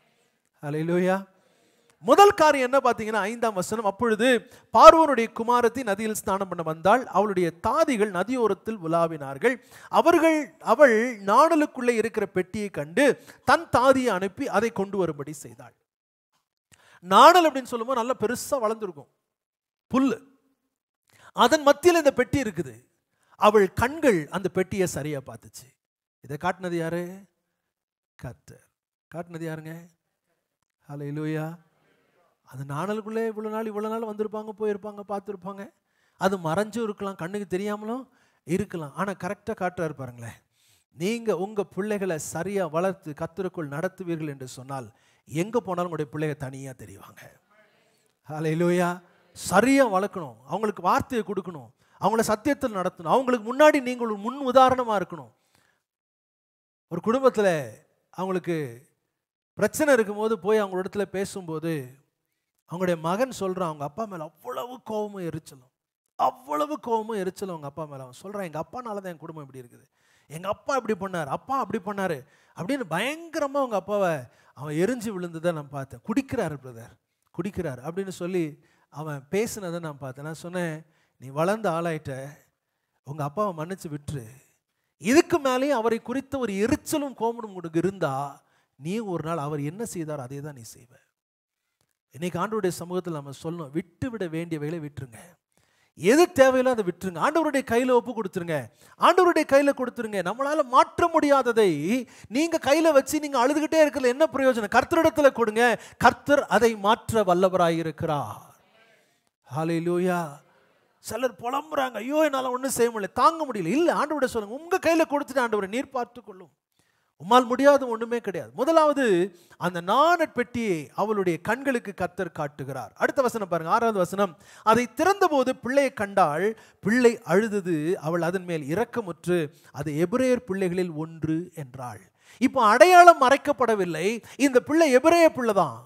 ஹalleluya முதல் காரியம் என்ன பார்த்தீங்கன்னா ஐந்தாம் வசனம் அப்பொழுது பார்வோனுடைய குமாரத்தி நதியில் ஸ்நானம் பண்ண வந்தாள் அவளுடைய தாதிகள் நதியோரத்தில் உலாவினார்கள் அவர்கள் அவள் நாணலுக்குள்ளே இருக்கிற பெட்டியை கண்டு தன் தாதியை அனுப்பி அதை கொண்டு வரும்படி செய்தாள் நாணல் அப்படின்னு சொல்லும்போது நல்லா பெருசா வளர்ந்துருக்கும் புல்லு அதன் மத்தியில் இந்த பெட்டி இருக்குது அவள் கண்கள் அந்த பெட்டியை சரியா பார்த்துச்சு இதை காட்டினது யாரு கர்த்தர் காட்டினது யாருங்க ஹலோ இலுவையா அது நாணலுக்குள்ளே இவ்வளோ நாள் இவ்வளோ நாள் வந்திருப்பாங்க போயிருப்பாங்க பார்த்துருப்பாங்க அது மறைஞ்சும் இருக்கலாம் கண்ணுக்கு தெரியாமலும் இருக்கலாம் ஆனால் கரெக்டாக காட்டுறாரு பாருங்களேன் நீங்கள் உங்கள் பிள்ளைகளை சரியாக வளர்த்து கத்தருக்குள் நடத்துவீர்கள் என்று சொன்னால் எங்கே போனாலும் உங்களுடைய பிள்ளைங்க தனியாக தெரிவாங்க ஹalleluya சரியாக வளர்க்கணும் அவங்களுக்கு வார்த்தையை கொடுக்கணும் அவங்கள சத்தியத்தில் நடத்தணும் அவங்களுக்கு முன்னாடி நீங்கள் ஒரு முன் உதாரணமாக இருக்கணும் ஒரு குடும்பத்தில் அவங்களுக்கு பிரச்சனை இருக்கும்போது போய் அவங்க இடத்துல பேசும்போது அவங்களுடைய மகன் சொல்கிறான் அவங்க அப்பா மேலே அவ்வளவு கோபமும் எரிச்சலும் அவ்வளவு கோபமும் எரிச்சலும் அவங்க அப்பா மேலே அவன் சொல்கிறான் எங்கள் அப்பானால தான் என் குடும்பம் இப்படி இருக்குது எங்கள் அப்பா இப்படி பண்ணார் அப்பா அப்படி பண்ணார் அப்படின்னு பயங்கரமாக அவங்க அப்பாவை அவன் எரிஞ்சு விழுந்ததை நான் பார்த்தேன் குடிக்கிறாரு பிரதர் குடிக்கிறார் அப்படின்னு சொல்லி அவன் பேசினதை நான் பார்த்தேன் நான் சொன்னேன் நீ வளர்ந்த ஆளாயிட்ட உங்க அப்பாவை மன்னிச்சு விட்டுரு இதுக்கு மேலேயும் அவரை குறித்த ஒரு எரிச்சலும் கோபமும் உனக்கு இருந்தா நீ ஒரு நாள் அவர் என்ன செய்தார் அதே தான் நீ செய்வ இன்னைக்கு ஆண்டவருடைய சமூகத்தில் நம்ம சொல்லணும் விட்டு விட வேண்டியவைகளை விட்டுருங்க எது தேவையில்லை அதை விட்டுருங்க ஆண்டவருடைய கையில் ஒப்பு கொடுத்துருங்க ஆண்டவருடைய கையில் கொடுத்துருங்க நம்மளால மாற்ற முடியாததை நீங்க கையில வச்சு நீங்க அழுதுகிட்டே இருக்கிறது என்ன பிரயோஜனம் கர்த்தரிடத்துல கொடுங்க கர்த்தர் அதை மாற்ற வல்லவராய் இருக்கிறார் ஹalleluya சிலர் புலம்புறாங்க ஐயோ என்னால் ஒன்றும் செய்ய முடியல தாங்க முடியல இல்லை ஆண்டவரை சொல்லுங்க உங்க கையில் கொடுத்துட்டு ஆண்டவரை நீர் பார்த்து கொள்ளும் உம்மால் முடியாத ஒண்ணுமே கிடையாது முதலாவது அந்த நாணற் பெட்டியை அவளுடைய கண்களுக்கு கத்தர் காட்டுகிறார் அடுத்த வசனம் பாருங்க ஆறாவது வசனம் அதை திறந்தபோது பிள்ளையை கண்டாள் பிள்ளை அழுதது அவள் அதன் மேல் இரக்கமுற்று அது எபிரேயர் பிள்ளைகளில் ஒன்று என்றாள் இப்போ அடையாளம் மறைக்கப்படவில்லை இந்த பிள்ளை எபிரேய பிள்ளை தான்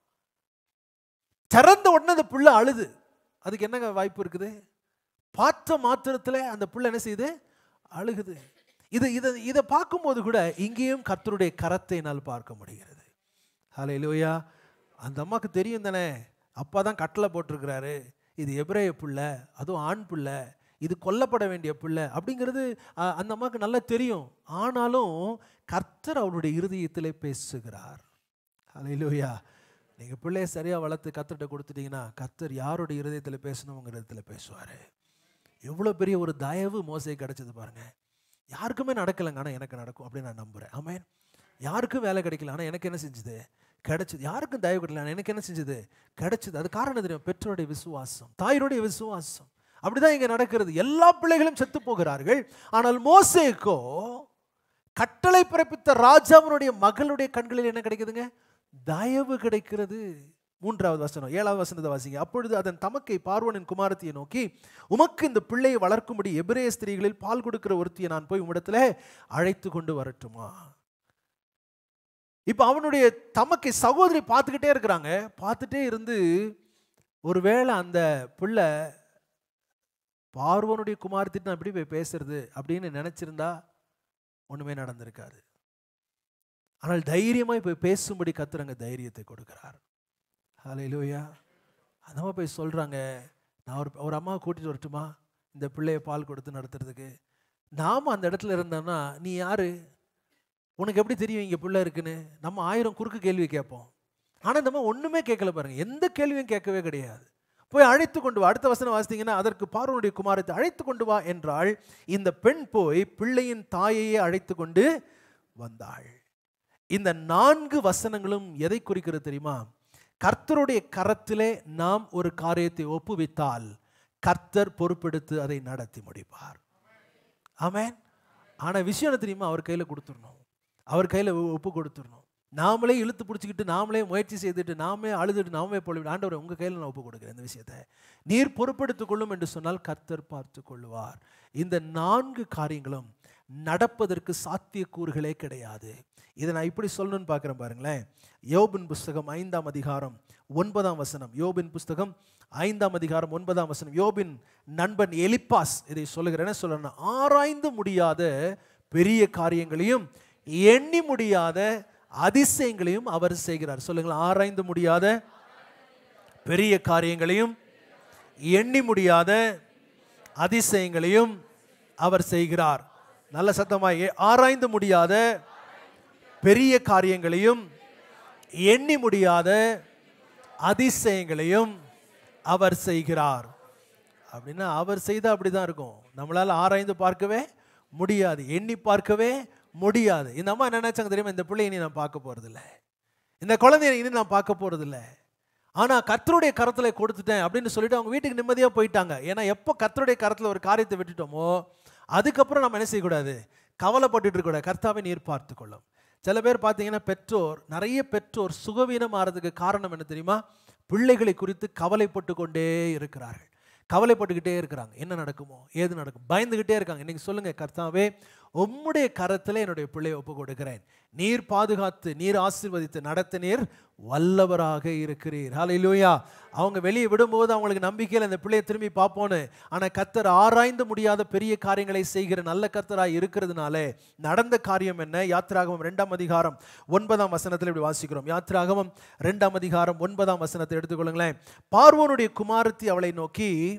திறந்த உடனே அந்த பிள்ளை அழுது அதுக்கு என்னங்க வாய்ப்பு இருக்குது பார்த்த மாத்திரத்தில் அந்த பிள்ளை என்ன செய்யுது அழுகுது இது இதை இதை பார்க்கும்போது கூட இங்கேயும் கர்த்தருடைய கரத்தை என்னால் பார்க்க முடிகிறது ஹalleluya அந்த அம்மாவுக்கு தெரியும் தானே அப்பா தான் கட்டளை போட்டிருக்கிறாரு இது எபிரேய பிள்ளை அதுவும் ஆண் பிள்ளை இது கொல்லப்பட வேண்டிய பிள்ளை அப்படிங்கிறது அஹ், அந்த அம்மாவுக்கு நல்லா தெரியும் ஆனாலும் கர்த்தர் அவருடைய இருதயத்திலே பேசுகிறார் ஹalleluya நீங்கள் பிள்ளைய சரியாக வளர்த்து கர்த்தர்கிட்ட கொடுத்துட்டீங்கன்னா கர்த்தர் யாருடைய இருதயத்தில் பேசணும் உங்கள் இருதயத்தில் பேசுவார் எவ்வளோ பெரிய ஒரு தயவு மோசை கிடைச்சது பாருங்க யாருக்குமே நடக்கலைங்க ஆனால் எனக்கு நடக்கும் அப்படின்னு நான் நம்புகிறேன் ஆமென் யாருக்கும் வேலை கிடைக்கல ஆனால் எனக்கு என்ன செஞ்சது கிடைச்சது யாருக்கும் தயவு கிடைக்கல ஆனா எனக்கு என்ன செஞ்சது கிடைச்சது அது காரணம் தெரியும் பெற்றோருடைய விசுவாசம் தாயருடைய விசுவாசம் அப்படிதான் இங்க நடக்கிறது எல்லா பிள்ளைகளும் செத்து போகிறார்கள் ஆனால் மோசேக்கோ கட்டளை பிறப்பித்த ராஜாவினுடைய மகளுடைய கண்களில் என்ன கிடைக்குதுங்க தயவு கிடைக்கிறது மூன்றாவது வசனம் ஏழாவது வசனத்தை வாசிங்க அப்பொழுது அதன் தமக்கை பார்வனின் குமாரத்தியை நோக்கி உமக்கு இந்த பிள்ளையை வளர்க்கும்படி எபிரேய ஸ்திரீகளில் பால் கொடுக்கிற ஒருத்தியை நான் போய் உம்மிடத்துல அழைத்து கொண்டு வரட்டுமா இப்போ அவனுடைய தமக்கை சகோதரி பார்த்துக்கிட்டே இருக்கிறாங்க பார்த்துட்டே இருந்து ஒருவேளை அந்த பிள்ளை பார்வனுடைய குமாரத்திட்டு நான் எப்படி போய் பேசுறது அப்படின்னு நினைச்சிருந்தா ஒண்ணுமே நடந்திருக்காது ஆனால் தைரியமாய் போய் பேசும்படி கத்துறங்க தைரியத்தை கொடுக்கிறார் ஹalleluya அந்த போய் சொல்றாங்க நான் ஒரு ஒரு அம்மாவை கூட்டிட்டு வரட்டுமா இந்த பிள்ளைய பால் கொடுத்து நடத்துறதுக்கு நாம அந்த இடத்துல இருந்தோம்னா நீ யாரு உனக்கு எப்படி தெரியும் இங்கே பிள்ளை இருக்குன்னு நம்ம ஆயிரம் குறுக்கு கேள்வி கேட்போம் ஆனால் நம்ம ஒன்றுமே கேட்கல பாருங்க எந்த கேள்வியும் கேட்கவே கிடையாது போய் அழைத்து கொண்டு வா அடுத்த வசனம் வாசித்தீங்கன்னா அதற்கு பார்வனுடைய குமாரத்தை அழைத்து கொண்டு வா என்றால் இந்த பெண் போய் பிள்ளையின் தாயையே அழைத்து கொண்டு வந்தாள் இந்த நான்கு வசனங்களும் எதை குறிக்கிறது தெரியுமா கர்த்தருடைய கரத்திலே நாம் ஒரு காரியத்தை ஒப்புவித்தால் கர்த்தர் பொறுப்பெடுத்து அதை நடத்தி முடிப்பார் ஆமென் ஆனா விஷயம் என்ன தெரியுமா அவர் கையில கொடுத்துடணும் அவர் கையில ஒ- ஒப்பு கொடுத்துடணும் நாமளே இழுத்து பிடிச்சிக்கிட்டு நாமளே முயற்சி செய்துட்டு நாமே அழுதுட்டு நாமே பொழுது ஆண்டவர் உங்க கையில நான் ஒப்பு கொடுக்குறேன் இந்த விஷயத்தை நீர் பொறுப்பெடுத்துக் கொள்ளும் என்று சொன்னால் கர்த்தர் பார்த்து கொள்ளுவார் இந்த நான்கு காரியங்களும் நடப்பதற்கு சாத்தியக்கூறுகளே கிடையாது இதை நான் இப்படி சொல்லணும்னு பார்க்குறேன் பாருங்களேன் யோபின் புஸ்தகம் ஐந்தாம் அதிகாரம் ஒன்பதாம் வசனம் யோபின் புஸ்தகம் ஐந்தாம் அதிகாரம் ஒன்பதாம் வசனம் யோபின் நண்பன் எலிப்பாஸ் இதை சொல்லுகிறேன் என்ன சொல்றேன்னா ஆராய்ந்து முடியாத பெரிய காரியங்களையும் எண்ணி முடியாத அதிசயங்களையும் அவர் செய்கிறார் சொல்லுங்களேன் ஆராய்ந்து முடியாத பெரிய காரியங்களையும் எண்ணி முடியாத அதிசயங்களையும் அவர் செய்கிறார் நல்ல சத்தமாய் ஏ- ஆராய்ந்து முடியாத பெரிய காரியங்களையும் எண்ணி முடியாத அதிசயங்களையும் அவர் செய்கிறார் அப்படின்னா அவர் செய்தால் அப்படி தான் இருக்கும் நம்மளால் ஆராய்ந்து பார்க்கவே முடியாது எண்ணி பார்க்கவே முடியாது இந்த அம்மா என்ன நினைச்சாங்க தெரியுமா இந்த பிள்ளையை இனி நான் பார்க்க போகிறதில்ல இந்த குழந்தைய இனி நான் பார்க்க போகிறதில்ல ஆனால் கர்த்தருடைய கரத்தில் கொடுத்துட்டேன் அப்படின்னு சொல்லிட்டு அவங்க வீட்டுக்கு நிம்மதியாக போயிட்டாங்க ஏன்னா எப்போ கர்த்தருடைய கரத்தில் ஒரு காரியத்தை விட்டுட்டோமோ அதுக்கப்புறம் நம்ம என்ன செய்யக்கூடாது கவலைப்பட்டுட்டு இருக்கக்கூடாது கர்த்தாவை நீர் பார்த்து கொள்ளும் சில பேர் பார்த்தீங்கன்னா பெற்றோர் நிறைய பெற்றோர் சுகவீனம் ஆறதுக்கு காரணம் என்ன தெரியுமா பிள்ளைகளை குறித்து கவலைப்பட்டு கொண்டே இருக்கிறார்கள் கவலைப்பட்டுக்கிட்டே இருக்கிறாங்க என்ன நடக்குமோ ஏது நடக்கும் பயந்துக்கிட்டே இருக்காங்க இன்னைக்கு சொல்லுங்க கர்த்தாவே உம்முடைய கரத்தில் என்னுடைய பிள்ளையை ஒப்பு கொடுக்கிறேன் நீர் பாதுகாத்து நீர் ஆசீர்வதித்து நடத்த நீர் வல்லவராக இருக்கிறீர் ஹalleluya அவங்க வெளியே விடும்போது அவங்களுக்கு நம்பிக்கையில் இந்த பிள்ளையை திரும்பி பார்ப்போன்னு ஆனால் கர்த்தர் ஆராய்ந்து முடியாத பெரிய காரியங்களை செய்கிற நல்ல கர்த்தராய் இருக்கிறதுனால நடந்த காரியம் என்ன யாத்ராகமம் ரெண்டாம் அதிகாரம் ஒன்பதாம் வசனத்தில் இப்படி வாசிக்கிறோம் யாத்ராகமம் ரெண்டாம் அதிகாரம் ஒன்பதாம் வசனத்தை எடுத்துக்கொள்ளுங்களேன் பார்வோனுடைய குமாரத்தி அவளை நோக்கி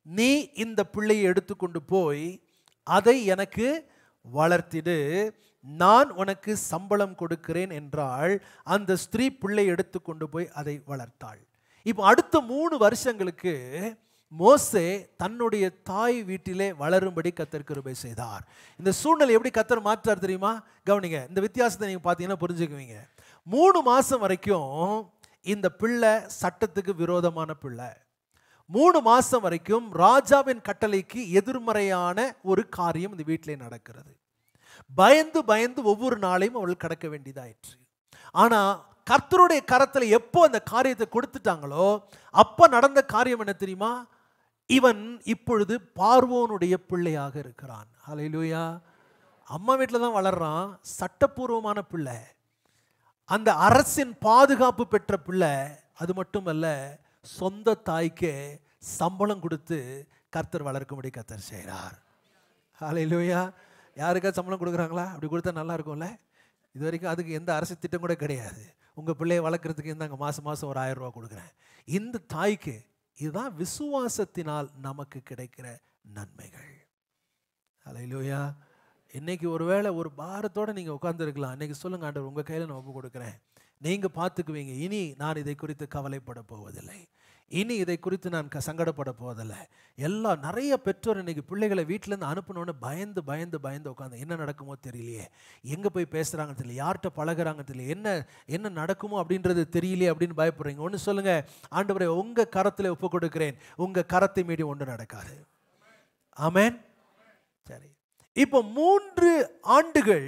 நீ இந்த பிள்ளையை எடுத்துக்கொண்டு போய் அதை எனக்கு வளர்த்திடு நான் உனக்கு சம்பளம் கொடுக்கிறேன் என்றால் அந்த ஸ்திரீ பிள்ளை எடுத்துக்கொண்டு போய் அதை வளர்த்தாள் இப்போ அடுத்த மூணு வருஷங்களுக்கு மோசே தன்னுடைய தாய் வீட்டிலே வளரும்படி கத்தர் கிருபை செய்தார் இந்த சூழ்நிலை எப்படி கத்தர் மாற்றார் தெரியுமா கவனிங்க இந்த வித்தியாசத்தை நீங்கள் பார்த்தீங்கன்னா புரிஞ்சுக்குவீங்க மூணு மாதம் வரைக்கும் இந்த பிள்ளை சட்டத்துக்கு விரோதமான பிள்ளை மூணு மாதம் வரைக்கும் ராஜாவின் கட்டளைக்கு எதிர்மறையான ஒரு காரியம் இந்த வீட்டிலே நடக்கிறது பயந்து பயந்து ஒவ்வொரு நாளையும் அவள் கடக்க வேண்டியதாயிற்று ஆனால் கர்த்தருடைய கரத்தில் எப்போ அந்த காரியத்தை கொடுத்துட்டாங்களோ அப்போ நடந்த காரியம் என்ன தெரியுமா இவன் இப்பொழுது பார்வோனுடைய பிள்ளையாக இருக்கிறான் ஹalleluya அம்மா வீட்டில் தான் வளர்றான் சட்டப்பூர்வமான பிள்ளை அந்த அரசின் பாதுகாப்பு பெற்ற பிள்ளை அது மட்டுமல்ல சொந்த தாய்க்கே சம்பளம் கொடுத்து கர்த்தர் வளர்க்கும்படி கர்த்தர் செய்கிறார் ஹalleluya யாருக்கா சம்பளம் கொடுக்குறாங்களா அப்படி கொடுத்தா நல்லா இருக்கும்ல இது வரைக்கும் அதுக்கு எந்த அரசு திட்டம் கூட கிடையாது உங்கள் பிள்ளையை வளர்க்குறதுக்கு இந்தாங்க மாதம் மாதம் ஒரு ஆயிரம் ரூபா கொடுக்குறேன் இந்த தாய்க்கு இதுதான் விசுவாசத்தினால் நமக்கு கிடைக்கிற நன்மைகள் ஹalleluya இன்னைக்கு ஒருவேளை ஒரு பாரத்தோட நீங்கள் உட்காந்துருக்கலாம் இன்னைக்கு சொல்லுங்க ஆண்டவர் உங்கள் கையில் நான் ஒப்பு கொடுக்குறேன் நீங்கள் பார்த்துக்குவீங்க இனி நான் இதை குறித்து கவலைப்பட போவதில்லை இனி இதை குறித்து நான் க- சங்கடப்பட போவதில்லை எல்லா நிறைய பெற்றோர் இன்னைக்கு பிள்ளைகளை வீட்டிலேருந்து அனுப்பணுன்னு பயந்து பயந்து பயந்து உட்காந்து என்ன நடக்குமோ தெரியலையே எங்கே போய் பேசுகிறாங்கன்னு தெரியல யார்கிட்ட பழகுறாங்கன்னு தெரியல என்ன என்ன நடக்குமோ அப்படின்றது தெரியலையே அப்படின்னு பயப்படுறீங்க ஒன்று சொல்லுங்கள் ஆண்டவரே உங்கள் கரத்தில் ஒப்பு கொடுக்கிறேன் உங்கள் கரத்தை மீறி ஒன்று நடக்காது ஆமென் சரி இப்போ மூன்று ஆண்டுகள்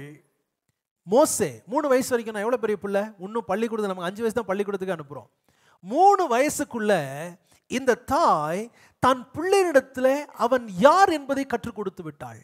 மோசே மூணு வயசு வரைக்கும் நான் எவ்வளோ பெரிய பிள்ளை இன்னும் பள்ளிக்கூடத்தில் நமக்கு அஞ்சு வயசு தான் பள்ளிக்கூடத்துக்கு அனுப்புகிறோம் மூணு வயசுக்குள்ள இந்த தாய் தன் பிள்ளையிடத்தில் அவன் யார் என்பதை கற்றுக் கொடுத்து விட்டாள்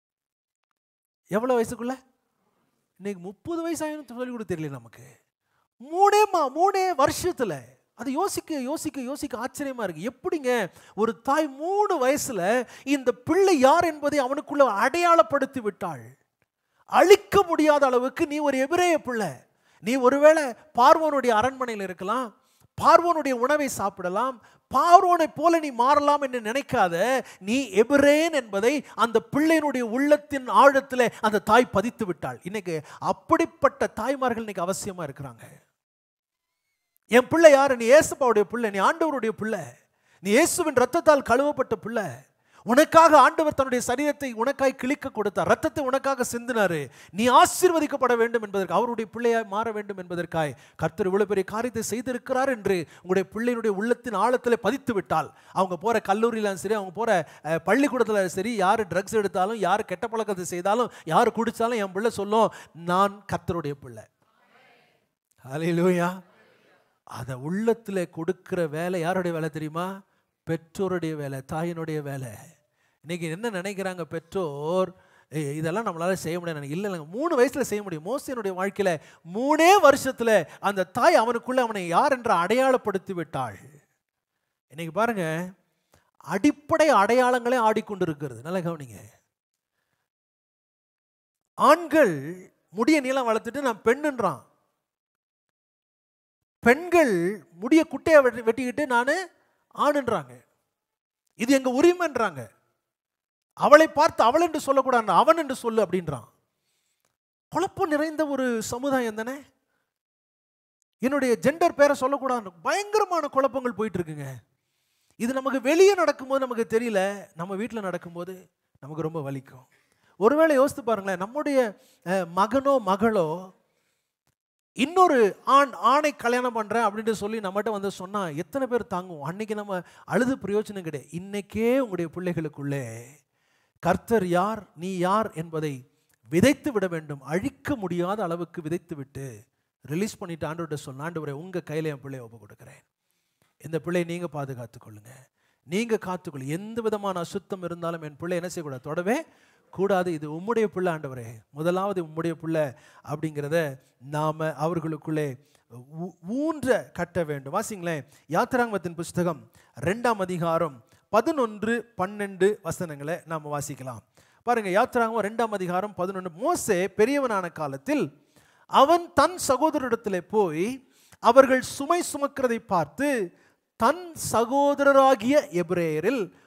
எவ்வளோ வயசுக்குள்ள இன்னைக்கு முப்பது வயசாயின்னு சொல்லி கொடுத்து தெரியல நமக்கு மூணே மா மூணே வருஷத்துல அது யோசிக்க யோசிக்க யோசிக்க ஆச்சரியமா இருக்கு எப்படிங்க ஒரு தாய் மூணு வயசுல இந்த பிள்ளை யார் என்பதை அவனுக்குள்ள அடையாளப்படுத்தி விட்டாள் அழிக்க முடியாத அளவுக்கு நீ ஒரு எபிரேய பிள்ளை நீ ஒருவேளை பார்வோனுடைய அரண்மனையில் இருக்கலாம் பார்வோனுடைய உணவை சாப்பிடலாம் பார்வோனை போல நீ மாறலாம் என்று நினைக்காத நீ எபிரேன் என்பதை அந்த பிள்ளையினுடைய உள்ளத்தின் ஆழத்தில் அந்த தாய் பதித்து விட்டாள் இன்னைக்கு அப்படிப்பட்ட தாய்மார்கள் இன்னைக்கு அவசியமா இருக்கிறாங்க என் பிள்ளை யாரு நீ ஏசப்பாவுடைய பிள்ளை நீ ஆண்டவருடைய பிள்ளை நீ இயேசுவின் ரத்தத்தால் கழுவப்பட்ட பிள்ளை உனக்காக ஆண்டவர் தன்னுடைய சரீரத்தை உனக்காய் கிழிக்க கொடுத்தார் ரத்தத்தை உனக்காக சிந்தினாரு நீ ஆசீர்வதிக்கப்பட வேண்டும் என்பதற்கு அவருடைய பிள்ளையாய் மாற வேண்டும் என்பதற்காய் கர்த்தர் இவ்வளவு பெரிய காரியத்தை செய்திருக்கிறார் என்று உங்களுடைய பிள்ளையினுடைய உள்ளத்தின் ஆழத்தில் பதித்து விட்டால் அவங்க போற கல்லூரியிலும் சரி அவங்க போற அஹ், பள்ளிக்கூடத்துல சரி யார் ட்ரக்ஸ் எடுத்தாலும் யார் கெட்ட பழக்கத்தை செய்தாலும் யார் குடிச்சாலும் என் பிள்ளை சொல்லும் நான் கர்த்தருடைய பிள்ளை ஹalleluya அதை உள்ளத்தில் கொடுக்கிற வேலை யாருடைய வேலை தெரியுமா பெற்றோருடைய வேலை தாயினுடைய வேலை இன்னைக்கு என்ன நினைக்கிறாங்க பெற்றோர் "ஏய், இதெல்லாம் நம்மளால செய்ய முடியாது இல்லை இல்லைங்க மூணு வயசுல செய்ய முடியும் மோசனுடைய வாழ்க்கையில மூணே வருஷத்துல அந்த தாய் அவனுக்குள்ள அவனை யார் என்று அடையாளப்படுத்தி விட்டாள் இன்னைக்கு பாருங்க அடிப்படை அடையாளங்களே ஆடிக்கொண்டிருக்கிறது நல்லா கவனிங்க ஆண்கள் முடிய நீளம் வளர்த்துட்டு நான் பெண்ணுன்றான் பெண்கள் முடிய குட்டையை வெட்டி வெட்டிக்கிட்டு நான் ஆணுன்றாங்க இது எங்க உரிமைன்றாங்க அவளை பார்த்து அவள் என்று சொல்லக்கூடாது அவன் என்று சொல்லு அப்படின்றான் குழப்பம் நிறைந்த ஒரு சமுதாயம் தானே என்னுடைய ஜெண்டர் பேரை சொல்லக்கூடாது பயங்கரமான குழப்பங்கள் போயிட்டு இருக்குங்க இது நமக்கு வெளியே நடக்கும்போது நமக்கு தெரியல நம்ம வீட்டில் நடக்கும்போது நமக்கு ரொம்ப வலிக்கும் ஒருவேளை யோசித்து பாருங்களேன் நம்முடைய அஹ், மகனோ மகளோ இன்னொரு ஆண் ஆணை கல்யாணம் பண்ணுறேன் அப்படின்ட்டு சொல்லி நம்மகிட்ட வந்து சொன்னால் எத்தனை பேர் தாங்குவோம் அன்னைக்கு நம்ம அழுது பிரயோஜனம் கிடையாது இன்னைக்கே உங்களுடைய பிள்ளைகளுக்குள்ளே கர்த்தர் யார் நீ யார் என்பதை விதைத்து விட வேண்டும் அழிக்க முடியாத அளவுக்கு விதைத்து விட்டு ரிலீஸ் பண்ணிட்டு ஆண்டவர்கிட்ட சொன்ன ஆண்டவரே உங்கள் கையில் என் பிள்ளையை ஒப்பு கொடுக்குறேன் இந்த பிள்ளையை நீங்கள் பாதுகாத்துக் கொள்ளுங்க நீங்கள் காத்துக்கொள்ளு எந்த விதமான அசுத்தம் இருந்தாலும் என் பிள்ளை என்ன செய்யக்கூடாது தொடவே கூடாது இது உம்முடைய பிள்ளை ஆண்டவரே முதலாவது உம்முடைய பிள்ளை அப்படிங்கிறத நாம் அவர்களுக்குள்ளே ஊ- ஊன்ற கட்ட வேண்டும் வாசிங்களேன் யாத்திராங்கமத்தின் புஸ்தகம் ரெண்டாம் அதிகாரம் பதினொன்று பன்னெண்டு வசனங்களை நாம் வாசிக்கலாம் பாருங்க யாத்திராங்கமம் ரெண்டாம் அதிகாரம் பதினொன்று மோசே பெரியவனான காலத்தில் அவன் தன் சகோதரிடத்திலே போய் அவர்கள் சுமை சுமக்கிறதை பார்த்து தன் சகோதரராகிய எபிரேயரில்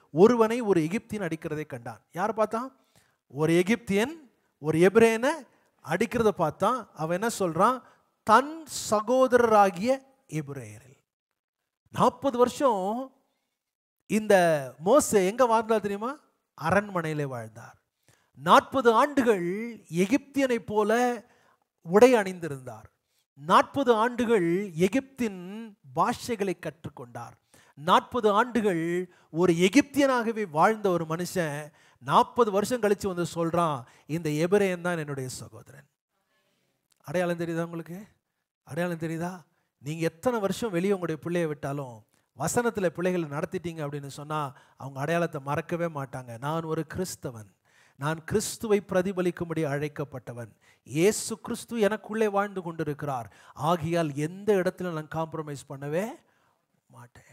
ஒருவனை ஒரு எகிப்தியன் அடிக்கிறதை கண்டான் யார் பார்த்தான் ஒரு எகிப்தியன் ஒரு எபிரேனை அடிக்கிறத பார்த்தான் அவன் என்ன சொல்றான் தன் சகோதரராகிய எபிரேயரில் நாற்பது வருஷம் இந்த மோசே எங்க வாழ்ந்தார் தெரியுமா அரண்மனையிலே வாழ்ந்தார் நாற்பது ஆண்டுகள் எகிப்தியனைப் போல உடை அணிந்திருந்தார் நாற்பது ஆண்டுகள் எகிப்தின் பாஷைகளை கற்றுக்கொண்டார் நாற்பது ஆண்டுகள் ஒரு எகிப்தியனாகவே வாழ்ந்த ஒரு மனுஷன் நாற்பது வருஷம் கழிச்சு வந்து சொல்றான் இந்த எபிரேயன் தான் என்னுடைய சகோதரன் அடையாளம் தெரியுதா உங்களுக்கு அடையாளம் தெரியுதா நீங்க எத்தனை வருஷம் வெளியே உங்களுடைய பிள்ளைய விட்டாலும் வசனத்தில் பிள்ளைகளை நடத்திட்டீங்க அப்படின்னு சொன்னா அவங்க அடையாளத்தை மறக்கவே மாட்டாங்க நான் ஒரு கிறிஸ்தவன் நான் கிறிஸ்துவை பிரதிபலிக்கும்படி அழைக்கப்பட்டவன் இயேசு கிறிஸ்து எனக்குள்ளே வாழ்ந்து கொண்டிருக்கிறார் ஆகியால் எந்த இடத்துல நான் காம்ப்ரமைஸ் பண்ணவே மாட்டேன்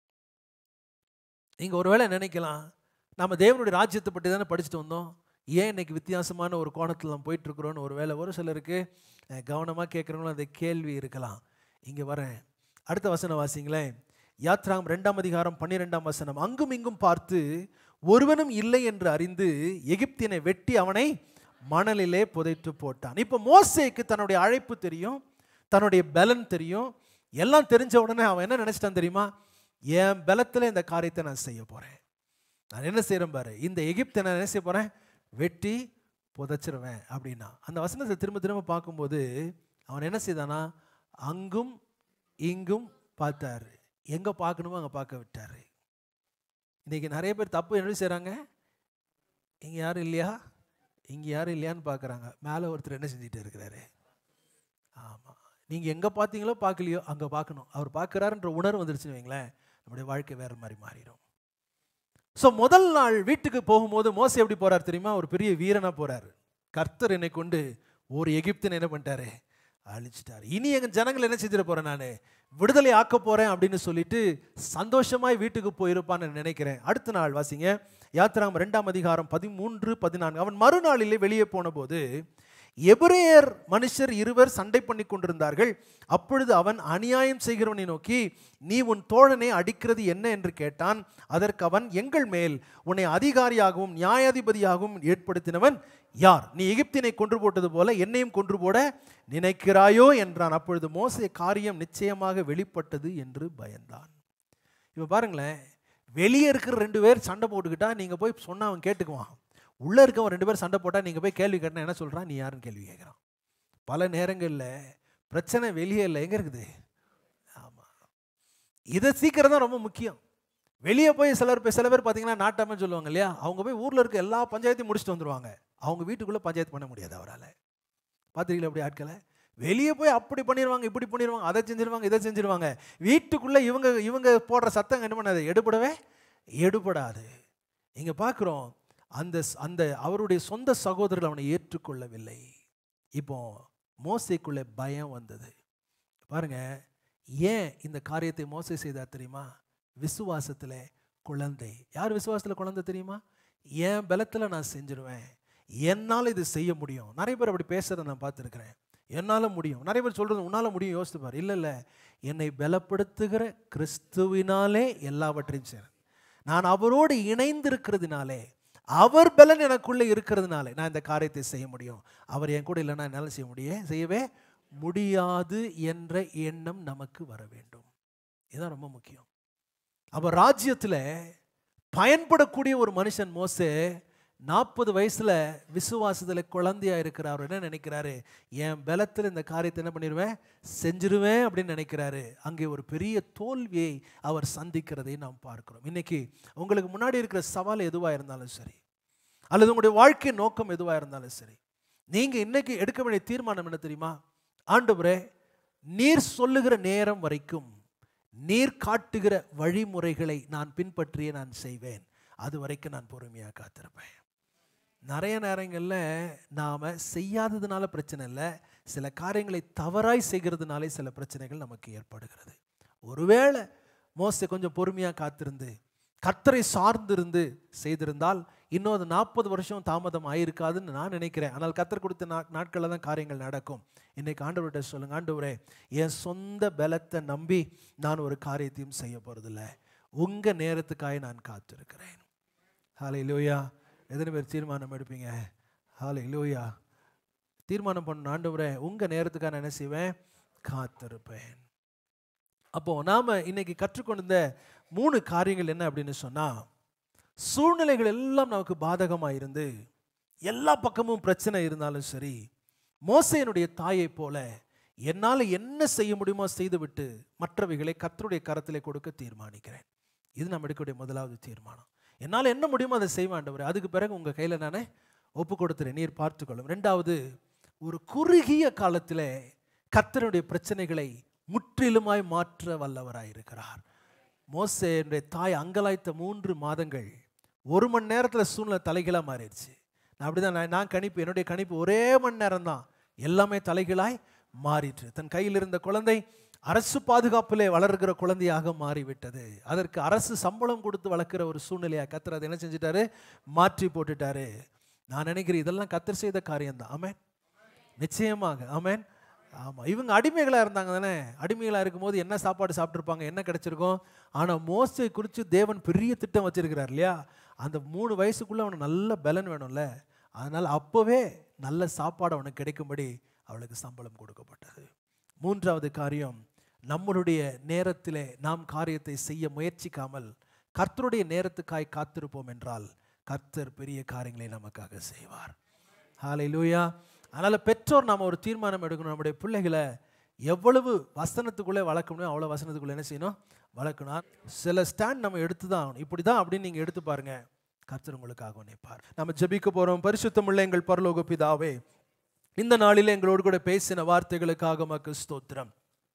நீங்க ஒருவேளை நினைக்கலாம் நம்ம தேவனுடைய ராஜ்யத்தை பற்றி தானே படிச்சுட்டு வந்தோம் ஏன் இன்னைக்கு வித்தியாசமான ஒரு கோணத்தில் நம்ம போயிட்டு இருக்கிறோன்னு ஒரு வேளை ஒரு சிலருக்கு அஹ், கவனமா கேட்குறவங்களும் அந்த கேள்வி இருக்கலாம் இங்க வரேன் அடுத்த வசனம் வாசிங்களேன் யாத்ராம் ரெண்டாம் அதிகாரம் பன்னிரெண்டாம் வசனம் அங்கும் இங்கும் பார்த்து ஒருவனும் இல்லை என்று அறிந்து எகிப்தியனை வெட்டி அவனை மணலிலே புதைத்து போட்டான் இப்போ மோசேக்கு தன்னுடைய அழைப்பு தெரியும் தன்னுடைய பலன் தெரியும் எல்லாம் தெரிஞ்ச உடனே அவன் என்ன நினைச்சிட்டான் தெரியுமா என் பலத்தில் இந்த காரியத்தை நான் செய்ய போறேன் நான் என்ன செய்கிறேன் பாரு இந்த எகிப்தை நான் என்ன செய்ய போறேன் வெட்டி புதைச்சிருவேன் அப்படின்னா அந்த வசனத்தை திரும்ப திரும்ப பார்க்கும்போது அவன் என்ன செய்தானா அங்கும் இங்கும் பார்த்தாரு எங்க பார்க்கணுமோ அங்கே பார்க்க விட்டாரு இன்னைக்கு நிறைய பேர் தப்பு என்ன செய்கிறாங்க இங்கே யாரும் இல்லையா இங்கே யாரும் இல்லையான்னு பார்க்குறாங்க மேலே ஒருத்தர் என்ன செஞ்சுட்டு இருக்கிறாரு ஆமாம் நீங்கள் எங்கே பார்த்தீங்களோ பார்க்கலையோ அங்கே பார்க்கணும் அவர் பார்க்குறாருன்ற உணர்வு வந்துருச்சுன்னு வைங்களேன் நம்முடைய வாழ்க்கை வேறு மாதிரி மாறிடும் ஸோ முதல் நாள் வீட்டுக்கு போகும்போது மோசே எப்படி போறார் தெரியுமா ஒரு பெரிய வீரனா போறார் கர்த்தர் என்னை கொண்டு ஒரு எகிப்தின் என்ன பண்ணிட்டாரு அழிச்சிட்டாரு இனி எங்க ஜனங்கள் என்ன செஞ்சிட போறேன் நான் விடுதலை ஆக்க போறேன் அப்படின்னு சொல்லிட்டு சந்தோஷமாய் வீட்டுக்கு போயிருப்பான்னு நினைக்கிறேன் அடுத்த நாள் வாசிங்க யாத்திராம் ரெண்டாம் அதிகாரம் பதிமூன்று பதினான்கு அவன் மறுநாளிலே வெளியே போன போது எபிரேயர் மனுஷர் இருவர் சண்டை பண்ணி கொண்டிருந்தார்கள் அப்பொழுது அவன் அநியாயம் செய்கிறவனை நோக்கி நீ உன் தோழனை அடிக்கிறது என்ன என்று கேட்டான் அதற்கு அவன் எங்கள் மேல் உன்னை அதிகாரியாகவும் நியாயாதிபதியாகவும் ஏற்படுத்தினவன் யார் நீ எகிப்தினை கொன்று போட்டது போல என்னையும் கொன்று போட நினைக்கிறாயோ என்றான் அப்பொழுது மோசே காரியம் நிச்சயமாக வெளிப்பட்டது என்று பயந்தான் இப்போ பாருங்களேன் வெளியே இருக்கிற ரெண்டு பேர் சண்டை போட்டுக்கிட்டா நீங்கள் போய் சொன்னா அவன் கேட்டுக்குவான் உள்ளே இருக்கவன் ரெண்டு பேர் சண்டை போட்டால் நீங்கள் போய் கேள்வி கேட்டால் என்ன சொல்கிறான் நீ யாருன்னு கேள்வி கேட்குறான் பல நேரங்களில் பிரச்சனை வெளியே இல்லை எங்கே இருக்குது ஆமாம் இதை சீக்கிரம் தான் ரொம்ப முக்கியம் வெளியே போய் சிலர் போய் சில பேர் பார்த்தீங்கன்னா நாட்டாமன்னு சொல்லுவாங்க இல்லையா அவங்க போய் ஊரில் இருக்க எல்லா பஞ்சாயத்தையும் முடிச்சுட்டு வந்துருவாங்க அவங்க வீட்டுக்குள்ளே பஞ்சாயத்து பண்ண முடியாது அவரால் பார்த்துருக்கீங்களா அப்படி ஆட்களை வெளியே போய் அப்படி பண்ணிடுவாங்க இப்படி பண்ணிடுவாங்க அதை செஞ்சிருவாங்க இதை செஞ்சிருவாங்க வீட்டுக்குள்ளே இவங்க இவங்க போடுற சத்தம் என்ன பண்ணாது எடுபடவே எடுபடாது இங்கே பார்க்குறோம் அந்த அந்த அவருடைய சொந்த சகோதரர்கள் அவனை ஏற்றுக்கொள்ளவில்லை இப்போ மோசைக்குள்ளே பயம் வந்தது பாருங்க ஏன் இந்த காரியத்தை மோசை செய்தார் தெரியுமா விசுவாசத்தில் குழந்தை யார் விசுவாசத்தில் குழந்தை தெரியுமா என் பலத்தில் நான் செஞ்சிருவேன் என்னால் இது செய்ய முடியும் நிறைய பேர் அப்படி பேசுகிறத நான் பார்த்துருக்கிறேன் என்னால் முடியும் நிறைய பேர் சொல்கிறது உன்னால் முடியும் யோசித்து பாரு இல்லை இல்லை என்னை பலப்படுத்துகிற கிறிஸ்துவினாலே எல்லாவற்றையும் செய்கிறேன் நான் அவரோடு இணைந்திருக்கிறதுனாலே அவர் பலன் எனக்குள்ளே இருக்கிறதுனால நான் இந்த காரியத்தை செய்ய முடியும் அவர் என் கூட இல்லைன்னா என்னால் செய்ய முடியும் செய்யவே முடியாது என்ற எண்ணம் நமக்கு வர வேண்டும் இதுதான் ரொம்ப முக்கியம் அப்போ ராஜ்யத்தில் பயன்படக்கூடிய ஒரு மனுஷன் மோசே நாற்பது வயசுல விசுவாசத்தில் குழந்தையா இருக்கிறார் என்ன நினைக்கிறாரு என் பலத்தில் இந்த காரியத்தை என்ன பண்ணிடுவேன் செஞ்சிருவேன் அப்படின்னு நினைக்கிறாரு அங்கே ஒரு பெரிய தோல்வியை அவர் சந்திக்கிறதை நாம் பார்க்கிறோம் இன்னைக்கு உங்களுக்கு முன்னாடி இருக்கிற சவால் எதுவாக இருந்தாலும் சரி அல்லது உங்களுடைய வாழ்க்கை நோக்கம் எதுவாக இருந்தாலும் சரி நீங்க இன்னைக்கு எடுக்க வேண்டிய தீர்மானம் என்ன தெரியுமா ஆண்டவரே நீர் சொல்லுகிற நேரம் வரைக்கும் நீர் காட்டுகிற வழிமுறைகளை நான் பின்பற்றியே நான் செய்வேன் அது வரைக்கும் நான் பொறுமையாக காத்திருப்பேன் நிறைய நேரங்களில் நாம் செய்யாததுனால பிரச்சனை இல்லை சில காரியங்களை தவறாய் செய்கிறதுனாலே சில பிரச்சனைகள் நமக்கு ஏற்படுகிறது ஒருவேளை மோசை கொஞ்சம் பொறுமையாக காத்திருந்து கர்த்தரை சார்ந்திருந்து செய்திருந்தால் இன்னும் அது நாற்பது வருஷம் தாமதம் ஆயிருக்காதுன்னு நான் நினைக்கிறேன் ஆனால் கர்த்தர் கொடுத்த நா நாட்களில் தான் காரியங்கள் நடக்கும் இன்னைக்கு ஆண்டவர்கிட்ட சொல்லுங்க ஆண்டவரே என் சொந்த பலத்தை நம்பி நான் ஒரு காரியத்தையும் செய்ய போகிறதில்ல உங்க நேரத்துக்காக நான் காத்திருக்கிறேன் ஹாலை லூயா எத்தனை பேர் தீர்மானம் எடுப்பீங்க ஹாலை லூயா தீர்மானம் பண்ண ஆண்டவரே உங்க நேரத்துக்காக நான் என்ன செய்வேன் காத்திருப்பேன் அப்போ நாம இன்னைக்கு கற்றுக்கொண்ட மூணு காரியங்கள் என்ன அப்படின்னு சொன்னா சூழ்நிலைகள் எல்லாம் நமக்கு பாதகமாக இருந்து எல்லா பக்கமும் பிரச்சனை இருந்தாலும் சரி மோசையனுடைய தாயை போல என்னால் என்ன செய்ய முடியுமோ செய்துவிட்டு மற்றவைகளை கர்த்தருடைய கரத்திலே கொடுக்க தீர்மானிக்கிறேன் இது நம்ம எடுக்கக்கூடிய முதலாவது தீர்மானம் என்னால் என்ன முடியுமோ அதை செய்வேன் ஆண்டவரே அதுக்கு பிறகு உங்கள் கையில் நானே ஒப்பு கொடுத்துறேன் நீர் பார்த்துக்கொள்ளும் ரெண்டாவது ஒரு குறுகிய காலத்திலே கர்த்தருடைய பிரச்சனைகளை முற்றிலுமாய் மாற்ற வல்லவராய் இருக்கிறார் மோசேனுடைய தாய் அங்கலாய்த்த மூன்று மாதங்கள் ஒரு மணி நேரத்தில் சூழ்நிலை தலைகீழாக மாறிடுச்சு நான் அப்படிதான் நான் நான் கணிப்பு என்னுடைய கணிப்பு ஒரே மணி நேரம் தான் எல்லாமே தலைகீழாய் மாறிற்று தன் கையில் இருந்த குழந்தை அரசு பாதுகாப்பிலே வளர்கிற குழந்தையாக மாறிவிட்டது அதற்கு அரசு சம்பளம் கொடுத்து வளர்க்குற ஒரு சூழ்நிலையாக கத்தர் அதை என்ன செஞ்சிட்டாரு மாற்றி போட்டுட்டாரு நான் நினைக்கிறேன் இதெல்லாம் கத்தர் செய்த காரியம்தான் ஆமென் நிச்சயமாக ஆமென் ஆமாம் இவங்க அடிமைகளாக இருந்தாங்க தானே அடிமைகளாக இருக்கும்போது என்ன சாப்பாடு சாப்பிட்ருப்பாங்க என்ன கிடைச்சிருக்கும் ஆனால் மோசை குறித்து தேவன் பெரிய திட்டம் வச்சிருக்கிறார் இல்லையா அந்த மூணு வயசுக்குள்ளே அவனுக்கு நல்ல பலன் வேணும்ல அதனால் அப்போவே நல்ல சாப்பாடு அவனுக்கு கிடைக்கும்படி அவளுக்கு சம்பளம் கொடுக்கப்பட்டது மூன்றாவது காரியம் நம்மளுடைய நேரத்திலே நாம் காரியத்தை செய்ய முயற்சிக்காமல் கர்த்தருடைய நேரத்துக்காய் காத்திருப்போம் என்றால் கர்த்தர் பெரிய காரியங்களை நமக்காக செய்வார் ஹாலை லூயா அதனால் பெற்றோர் நாம் ஒரு தீர்மானம் எடுக்கணும் நம்முடைய பிள்ளைகளை எவ்வளவு வசனத்துக்குள்ளே வளர்க்கணும் அவ்வளோ வசனத்துக்குள்ளே என்ன செய்யணும் வளர்க்கணும் சில ஸ்டாண்ட் நம்ம எடுத்து தான் ஆகணும் இப்படி தான் அப்படின்னு நீங்கள் எடுத்து பாருங்க கர்த்தர் உங்களுக்காக நிற்பார் நம்ம ஜெபிக்க போகிறோம் பரிசுத்தமுள்ள எங்கள் பரலோக பிதாவே இந்த நாளில் எங்களோடு கூட பேசின வார்த்தைகளுக்காக மக்கு ஸ்தோத்திரம்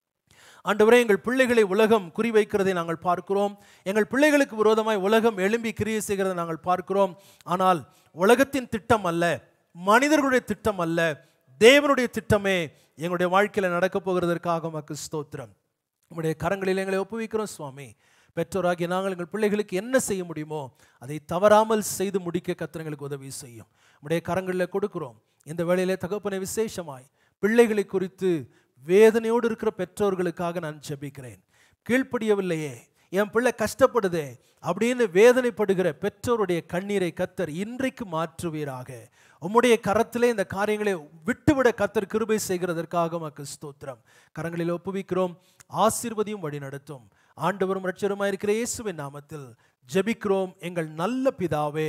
ஆண்டவரே எங்கள் பிள்ளைகளை உலகம் குறிவைக்கிறதை நாங்கள் பார்க்கிறோம் எங்கள் பிள்ளைகளுக்கு விரோதமாய் உலகம் எழும்பி கிரியை செய்கிறதை நாங்கள் பார்க்கிறோம் ஆனால் உலகத்தின் திட்டம் அல்ல மனிதர்களுடைய திட்டம் அல்ல தேவனுடைய திட்டமே எங்களுடைய வாழ்க்கையில் நடக்கப் போகிறதற்காக மக்கு ஸ்தோத்திரம் உங்களுடைய கரங்களில் எங்களை ஒப்புவிக்கிறோம் சுவாமி பெற்றோராகிய நாங்கள் எங்கள் பிள்ளைகளுக்கு என்ன செய்ய முடியுமோ அதை தவறாமல் செய்து முடிக்க கத்திரங்களுக்கு உதவி செய்யும் உடைய கரங்களில் கொடுக்கிறோம் இந்த வேளையிலே தகப்பனை விசேஷமாய் பிள்ளைகளை குறித்து வேதனையோடு இருக்கிற பெற்றோர்களுக்காக நான் ஜெபிக்கிறேன் கீழ்ப்படியவில்லையே என் பிள்ளை கஷ்டப்படுதே அப்படின்னு வேதனைப்படுகிற பெற்றோருடைய கண்ணீரை கத்தர் இன்றைக்கு மாற்றுவீராக உம்முடைய கரத்திலே இந்த காரியங்களை விட்டுவிட கத்தர் கிருபை செய்கிறதற்காக மக்கு ஸ்தோத்திரம் கரங்களில் ஒப்புவிக்கிறோம் ஆசீர்வதியும் வழி நடத்தும் ஆண்டவரும் ரட்சருமாய் இருக்கிற இயேசுவின் நாமத்தில் ஜெபிக்கிறோம் எங்கள் நல்ல பிதாவே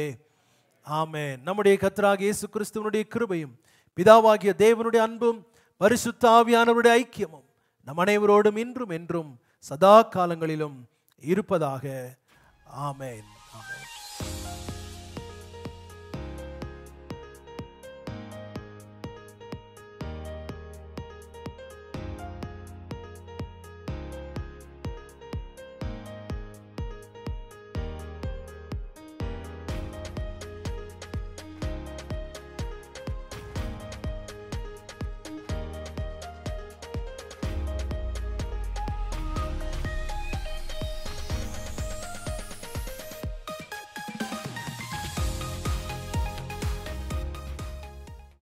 ஆமென் நம்முடைய கத்தராக இயேசு கிறிஸ்துவனுடைய கிருபையும் பிதாவாகிய தேவனுடைய அன்பும் பரிசுத்த ஆவியானவருடைய ஐக்கியமும் நம் அனைவரோடும் இன்றும் என்றும் சதா காலங்களிலும் இருப்பதாக ஆமென்